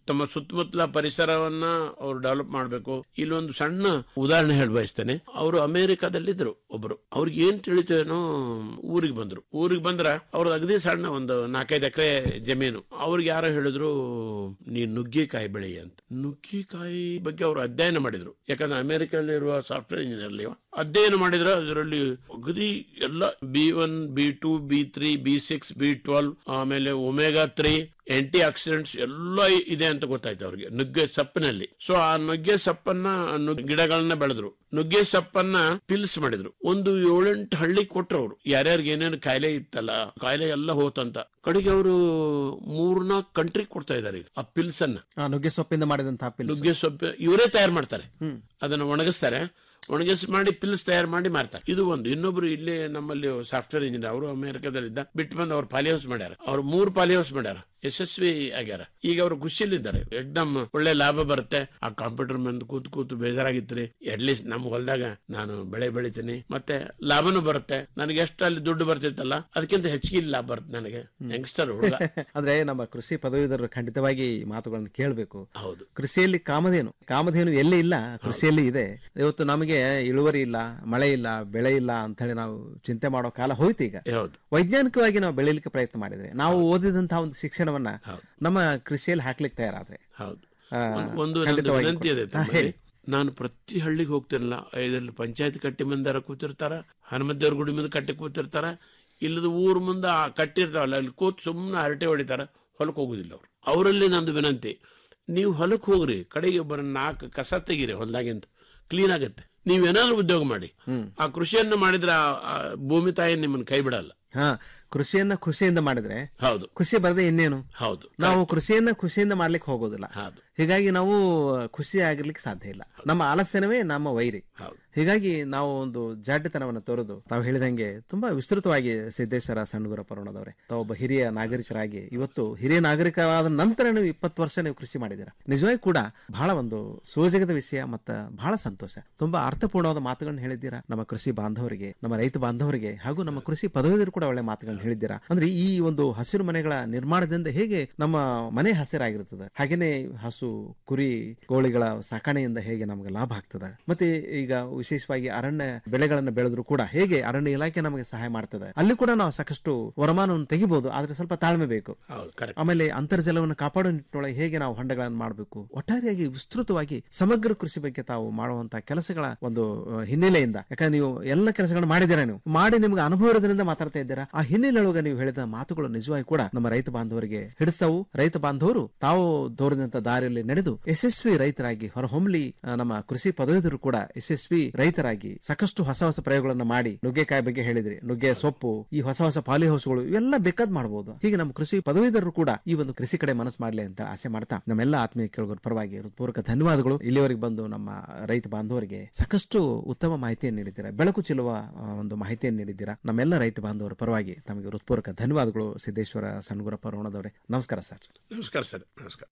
ತಮ್ಮ ಸುತ್ತಮುತ್ತಲ ಪರಿಸರವನ್ನ ಅವ್ರು ಡೆವಲಪ್ ಮಾಡಬೇಕು ಇಲ್ಲೊಂದು ಸಣ್ಣ ಉದಾಹರಣೆ ಹೇಳಿ ಬಯಸ್ತೇನೆ ಅವರು ಅಮೆರಿಕಾದಲ್ಲಿದ್ರು ಒಬ್ರು ಅವ್ರಿಗೆ ಏನ್ ತಿಳಿತು ಏನೋ ಊರಿಗೆ ಬಂದ್ರು ಊರಿಗೆ ಬಂದ್ರ ಅವ್ರದ್ದು ಅಗದಿ ಸಣ್ಣ ಒಂದು ನಾಲ್ಕೈದು ಎಕರೆ ಜಮೀನು ಅವ್ರಿಗೆ ಯಾರೋ ಹೇಳಿದ್ರು ನೀ ನುಗ್ಗೆಕಾಯಿ ಬೆಳಿ ಅಂತ ನುಗ್ಗೆಕಾಯಿ ಬಗ್ಗೆ ಅವರು ಅಧ್ಯಯನ ಮಾಡಿದ್ರು ಯಾಕಂದ್ರೆ ಅಮೆರಿಕದಲ್ಲಿರುವ ಸಾಫ್ಟ್ವೇರ್ ಇಂಜಿನಿಯರ್ ಅಧ್ಯಯನ ಮಾಡಿದ್ರೆ ಅದರಲ್ಲಿ ಅಗದಿ ಎಲ್ಲ B one B two B three B six B twelve ಆಮೇಲೆ ಒಮೆಗಾ ತ್ರೀ ಆಂಟಿ ಆಕ್ಸಿಡೆಂಟ್ಸ್ ಎಲ್ಲ ಇದೆ ಅಂತ ಗೊತ್ತಾಯ್ತು ಅವ್ರಿಗೆ ನುಗ್ಗೆ ಸಪ್ಪಿನಲ್ಲಿ ಸೊ ಆ ನುಗ್ಗೆ ಸಪ್ಪನ್ನ ನುಗ್- ಗಿಡಗಳನ್ನ ಬೆಳೆದ್ರು ನುಗ್ಗೆ ಸಪ್ಪನ್ನ ಪಿಲ್ಸ್ ಮಾಡಿದ್ರು ಒಂದು ಏಳೆಂಟು ಹಳ್ಳಿ ಕೊಟ್ರು ಅವರು ಯಾರ್ಯಾರಿಗೆ ಏನೇನು ಕಾಯಿಲೆ ಇತ್ತಲ್ಲ ಕಾಯಿಲೆ ಎಲ್ಲ ಹೋತಂತ ಕಡೆಗೆ ಅವರು ಮೂರ್ನಾಲ್ಕು ಕಂಟ್ರಿ ಕೊಡ್ತಾ ಇದಾರೆ ಈಗ ಆ ಪಿಲ್ಸ್ ಅನ್ನ ಆ ನುಗ್ಗೆ ಸೊಪ್ಪಿಂದ ಮಾಡಿದಂತಹ ಪಿಲ್ಸ್ ನುಗ್ಗೆ ಸೊಪ್ಪು ಇವರೇ ತಯಾರು ಮಾಡ್ತಾರೆ ಅದನ್ನ ಒಣಗಿಸ್ತಾರೆ ಒಣಗಿಸಿ ಮಾಡಿ ಪಿಲ್ಸ್ ತಯಾರು ಮಾಡಿ ಮಾರ್ತಾರೆ ಇದು ಒಂದು ಇನ್ನೊಬ್ರು ಇಲ್ಲಿ ನಮ್ಮಲ್ಲಿ ಸಾಫ್ಟ್ವೇರ್ ಇಂಜಿನಿಯರ್ ಅವರು ಅಮೆರಿಕದಲ್ಲಿದ್ದ ಬಿಟ್ಟು ಬಂದು ಅವ್ರು ಪಾಲಿ ಹೌಸ್ ಮಾಡ್ಯಾರ ಅವ್ರು ಮೂರು ಪಾಲಿ ಹೌಸ್ ಮಾಡ್ಯಾರ ಯಶಸ್ವಿ ಆಗ್ಯಾರ ಈಗ ಅವರು ಖುಷಿಯಲ್ಲಿದ್ದಾರೆ ಎಕ್ದಮ್ ಒಳ್ಳೆ ಲಾಭ ಬರುತ್ತೆ ಆ ಕಂಪ್ಯೂಟರ್ ಮುಂದೆ ಕೂತು ಕೂತು ಬೇಜಾರಾಗಿತ್ರಿ ಅಟ್ಲೀಸ್ಟ್ ನಮ್ಮ ಹೊಲದಾಗ ನಾನು ಬೆಳೆ ಬೆಳಿತೀನಿ ಮತ್ತೆ ಲಾಭನೂ ಬರುತ್ತೆ ನನಗೆ ಎಷ್ಟು ಅಲ್ಲಿ ದುಡ್ಡು ಬರ್ತಿತ್ತಲ್ಲ ಅದಕ್ಕಿಂತ ಹೆಚ್ಚಿಗೆ ಇಲ್ಲಿ ಲಾಭ ಬರುತ್ತೆ ನನಗೆ ಯಂಗ್ಸ್ಟರ್ ಹುಡುಗ ಅಂದ್ರೆ ನಮ್ಮ ಕೃಷಿ ಪದವೀಧರರು ಖಂಡಿತವಾಗಿ ಈ ಮಾತುಗಳನ್ನು ಕೇಳಬೇಕು ಹೌದು ಕೃಷಿಯಲ್ಲಿ ಕಾಮಧೇನು ಕಾಮಧೇನು ಎಲ್ಲಿ ಇಲ್ಲ ಕೃಷಿಯಲ್ಲಿ ಇದೆ ಇವತ್ತು ನಮಗೆ ಇಳುವರಿ ಇಲ್ಲ ಮಳೆ ಇಲ್ಲ ಬೆಳೆ ಇಲ್ಲ ಅಂತ ಹೇಳಿ ನಾವು ಚಿಂತೆ ಮಾಡೋ ಕಾಲ ಹೋಯ್ತು ಈಗ ಹೌದು ವೈಜ್ಞಾನಿಕವಾಗಿ ನಾವು ಬೆಳೀಲಿಕ್ಕೆ ಪ್ರಯತ್ನ ಮಾಡಿದ್ರೆ ನಾವು ಓದಿದಂತಹ ಒಂದು ಶಿಕ್ಷಣವನ್ನ ನಮ್ಮ ಕೃಷಿಯಲ್ಲಿ ಹಾಕ್ಲಿಕ್ಕೆ ತಯಾರಾದ್ರೆ ಹೌದು ಆ, ಒಂದ್- ಒಂದು ನಂದು ಖಂಡಿತವಾಗಿ ವಿನಂತಿ ಇದೆ ಹಾ, ತಮ್ಮಲ್ಲಿ. ಹೇಳಿ ನಾನು ಪ್ರತಿ ಹಳ್ಳಿಗೆ ಹೋಗ್ತಿರಲ್ಲ ಐದಲ್ಲಿ ಪಂಚಾಯತ್ ಕಟ್ಟಿ ಮಂದಾರ ಕೂತಿರ್ತಾರ ಹನುಮದೇವ್ರ ಗುಡಿ ಮುಂದೆ ಕಟ್ಟಿ ಕೂತಿರ್ತಾರ ಇಲ್ಲದ ಊರ್ ಮುಂದೆ ಆ ಕಟ್ಟಿರ್ತಾವಲ್ಲ ಅಲ್ಲಿ ಕೂತ್ ಸುಮ್ಮನೆ ಹರಟೆ ಹೊಡಿತಾರ ಹೊಲಕ್ಕೆ ಹೋಗುದಿಲ್ಲ ಅವ್ರು ಅವರಲ್ಲಿ ನಂದು ವಿನಂತಿ ನೀವು ಹೊಲಕ್ಕೆ ಹೋಗ್ರಿ ಕಡೆಗೆ ಒಬ್ಬರ ನಾಲ್ಕು ಕಸ ತೆಗೀರಿ ಹೊಲದಾಗಿಂತ ಕ್ಲೀನ್ ಆಗತ್ತೆ ನೀವೇನಾದ್ರೂ ಉದ್ಯೋಗ ಮಾಡಿ ಆ ಕೃಷಿಯನ್ನು ಮಾಡಿದ್ರೆ ಆ- ಆ ಭೂಮಿ ತಾಯಿ ನಿಮ್ಮನ್ನ ಕೈ ಬಿಡಲ್ಲ ಹಾ ಕೃಷಿಯನ್ನ ಖುಷಿಯಿಂದ ಮಾಡಿದ್ರೆ ಹೌದು ಖುಷಿ ಬರದೆ ಇನ್ನೇನು ಹೌದು ನಾವು ಕೃಷಿಯನ್ನ ಖುಷಿಯಿಂದ ಮಾಡ್ಲಿಕ್ಕೆ ಹೋಗೋದಿಲ್ಲ ಹೌದು ಹೀಗಾಗಿ ನಾವು ಖುಷಿ ಆಗಿರ್ಲಿಕ್ಕೆ ಸಾಧ್ಯ ಇಲ್ಲ ನಮ್ಮ ಆಲಸ್ಯನವೇ ನಮ್ಮ ವೈರಿ ಹೀಗಾಗಿ ನಾವು ಒಂದು ಜಾಡ್ಯತನವನ್ನು ತೋರದು ತಾವು ಹೇಳಿದಂಗೆ ತುಂಬಾ ವಿಸ್ತೃತವಾಗಿ ಸಿದ್ದೇಶ್ವರ ಸಣ್ಣಗುರ ಪರ್ವಣದವರೇ ತಾವು ಒಬ್ಬ ಹಿರಿಯ ನಾಗರಿಕರಾಗಿ ಇವತ್ತು ಹಿರಿಯ ನಾಗರಿಕರಾದ ನಂತರ ನೀವು ಇಪ್ಪತ್ತು ವರ್ಷ ನೀವು ಕೃಷಿ ಮಾಡಿದ್ದೀರಾ ನಿಜವಾಗಿ ಕೂಡ ಬಹಳ ಒಂದು ಸೋಜಗದ ವಿಷಯ ಮತ್ತ ಬಹಳ ಸಂತೋಷ ತುಂಬಾ ಅರ್ಥಪೂರ್ಣವಾದ ಮಾತುಗಳನ್ನ ಹೇಳಿದ್ದೀರಾ ನಮ್ಮ ಕೃಷಿ ಬಾಂಧವರಿಗೆ ನಮ್ಮ ರೈತ ಬಾಂಧವರಿಗೆ ಹಾಗೂ ನಮ್ಮ ಕೃಷಿ ಪದವೀಧರು ಕೂಡ ಒಳ್ಳೆ ಮಾತುಗಳನ್ನ ಹೇಳಿದ್ದೀರಾ ಅಂದ್ರೆ ಈ ಒಂದು ಹಸಿರು ಮನೆಗಳ ನಿರ್ಮಾಣದಿಂದ ಹೇಗೆ ನಮ್ಮ ಮನೆ ಹಸಿರಾಗಿರುತ್ತದೆ ಹಾಗೇನೆ ಹಸು ಕುರಿ ಕೋಳಿಗಳ ಸಾಕಣೆಯಿಂದ ಹೇಗೆ ನಮಗೆ ಲಾಭ ಆಗ್ತದೆ ಮತ್ತೆ ಈಗ ವಿಶೇಷವಾಗಿ ಅರಣ್ಯ ಬೆಳೆಗಳನ್ನು ಬೆಳೆದ್ರು ಕೂಡ ಹೇಗೆ ಅರಣ್ಯ ಇಲಾಖೆ ನಮಗೆ ಸಹಾಯ ಮಾಡ್ತದೆ ಅಲ್ಲಿ ಕೂಡ ನಾವು ಸಾಕಷ್ಟು ವರಮಾನವನ್ನು ತೆಗಿಬಹುದು ಆದ್ರೆ ಸ್ವಲ್ಪ ತಾಳ್ಮೆ ಬೇಕು ಹೌದು ಕರೆಕ್ಟ್ ಆಮೇಲೆ ಅಂತರ್ಜಲವನ್ನು ಕಾಪಾಡೋ ನಿಟ್ಟಿನೊಳಗೆ ಹೇಗೆ ನಾವು ಹೊಂಡಗಳನ್ನು ಮಾಡಬೇಕು ಒಟ್ಟಾರೆಯಾಗಿ ವಿಸ್ತೃತವಾಗಿ ಸಮಗ್ರ ಕೃಷಿ ಬಗ್ಗೆ ತಾವು ಮಾಡುವಂತಹ ಕೆಲಸಗಳ ಒಂದು ಅಹ್, ಹಿನ್ನೆಲೆಯಿಂದ ಯಾಕಂದ್ರೆ ನೀವು ಎಲ್ಲ ಕೆಲಸಗಳನ್ನು ಮಾಡಿದ್ದೀರಾ ನೀವು ಮಾಡಿ ನಿಮ್ಗೆ ಅನುಭವ ಇರೋದ್ರಿಂದ ಮಾತಾಡ್ತಾ ಇದ್ದೀರಾ ಆ ಹಿನ್ನೆಲೆಯೊಳಗೆ ನೀವು ಹೇಳಿದ ಮಾತುಗಳು ನಿಜವಾಗಿ ಕೂಡ ನಮ್ಮ ರೈತ ಬಾಂಧವರಿಗೆ ಹಿಡಿಸ್ತವು ರೈತ ಬಾಂಧವರು ತಾವು ತೋರಿದಂತ ದಾರಿಯಲ್ಲಿ ನಡೆದು ಯಶಸ್ವಿ ರೈತರಾಗಿ ಹೊರಹೊಮ್ಮಲಿ ಆ, ನಮ್ಮ ಕೃಷಿ ಪದವೀಧರು ಕೂಡ ಯಶಸ್ವಿ ರೈತರಾಗಿ ಸಾಕಷ್ಟು ಹೊಸ ಹೊಸ ಪ್ರಯೋಗಗಳನ್ನ ಮಾಡಿ ನುಗ್ಗೆಕಾಯಿ ಬಗ್ಗೆ ಹೇಳಿದ್ರಿ ನುಗ್ಗೆ ಸೊಪ್ಪು ಈ ಹೊಸ ಹೊಸ ಪಾಲಿ ಹೌಸ್ಗಳು ಇವೆಲ್ಲ ಬೇಕಾದ್ ಮಾಡಬಹುದು ಹೀಗೆ ನಮ್ಮ ಕೃಷಿ ಪದವೀಧರರು ಕೂಡ ಈ ಒಂದು ಕೃಷಿ ಕಡೆ ಮನಸ್ಸು ಮಾಡ್ಲಿ ಅಂತ ಆಸೆ ಮಾಡ್ತಾ ನಮ್ಮೆಲ್ಲ ಆತ್ಮೀಯ ಕೇಳುಗರ ಪರವಾಗಿ ಹೃತ್ಪೂರ್ವಕ ಧನ್ಯವಾದಗಳು ಇಲ್ಲಿವರೆಗೆ ಬಂದು ನಮ್ಮ ರೈತ ಬಾಂಧವರಿಗೆ ಸಾಕಷ್ಟು ಉತ್ತಮ ಮಾಹಿತಿಯನ್ನು ನೀಡಿದ್ದೀರಾ ಬೆಳಕು ಚೆಲ್ಲುವ ಆ, ಒಂದು ಮಾಹಿತಿಯನ್ನು ನೀಡಿದ್ದೀರಾ ನಮ್ಮೆಲ್ಲ ರೈತ ಬಾಂಧವರ ಪರವಾಗಿ ತಮಗೆ ಹೃತ್ಪೂರ್ವಕ ಧನ್ಯವಾದಗಳು ಸಿದ್ದೇಶ್ವರ ಸಣ್ಗುರ ಪರೋಣದವರೇ ನಮಸ್ಕಾರ ಸರ್ ನಮಸ್ಕಾರ ಸರ್ ನಮಸ್ಕಾರ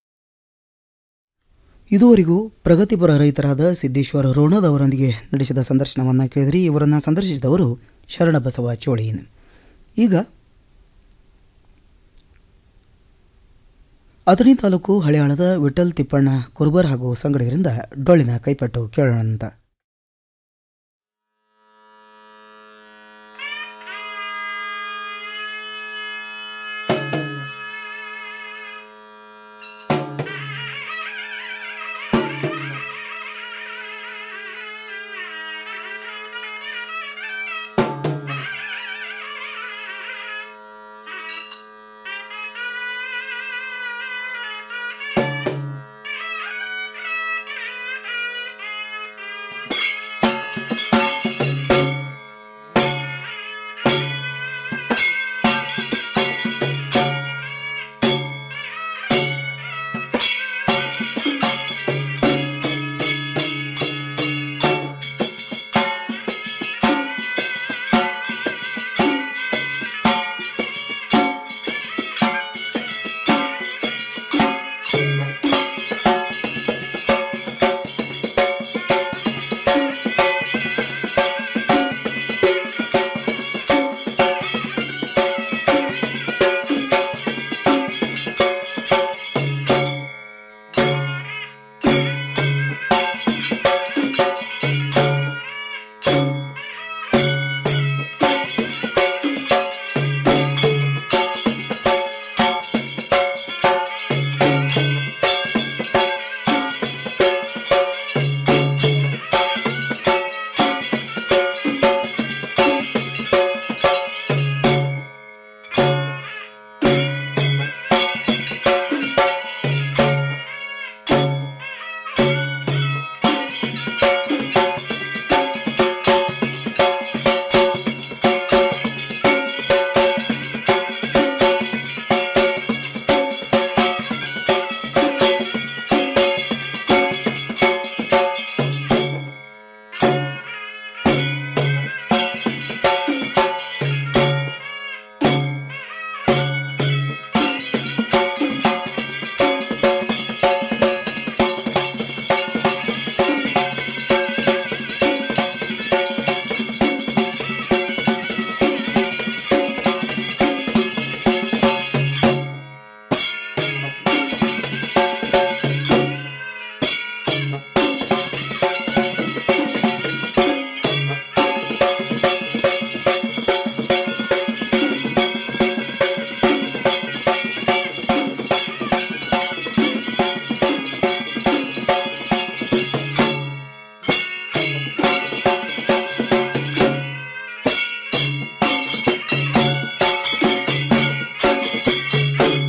ಇದುವರೆಗೂ ಪ್ರಗತಿಪರ ರೈತರಾದ ಸಿದ್ದೇಶ್ವರ ರೋಣದ್ ಅವರೊಂದಿಗೆ ನಡೆಸಿದ ಸಂದರ್ಶನವನ್ನು ಕೇಳಿದ್ರಿ ಇವರನ್ನು ಸಂದರ್ಶಿಸಿದವರು ಶರಣಬಸವ ಚೋಳೀನ್ ಈಗ ಅಥಣಿ ತಾಲೂಕು ಹಳೆಯಾಳದ ವಿಠಲ್ ತಿಪ್ಪಣ್ಣ ಕುರುಬರ್ ಹಾಗೂ ಸಂಗಡಿಗರಿಂದ ಡೊಳ್ಳಿನ ಕೈಪಟ್ಟು ಕೇಳೋಣ ಅಂತ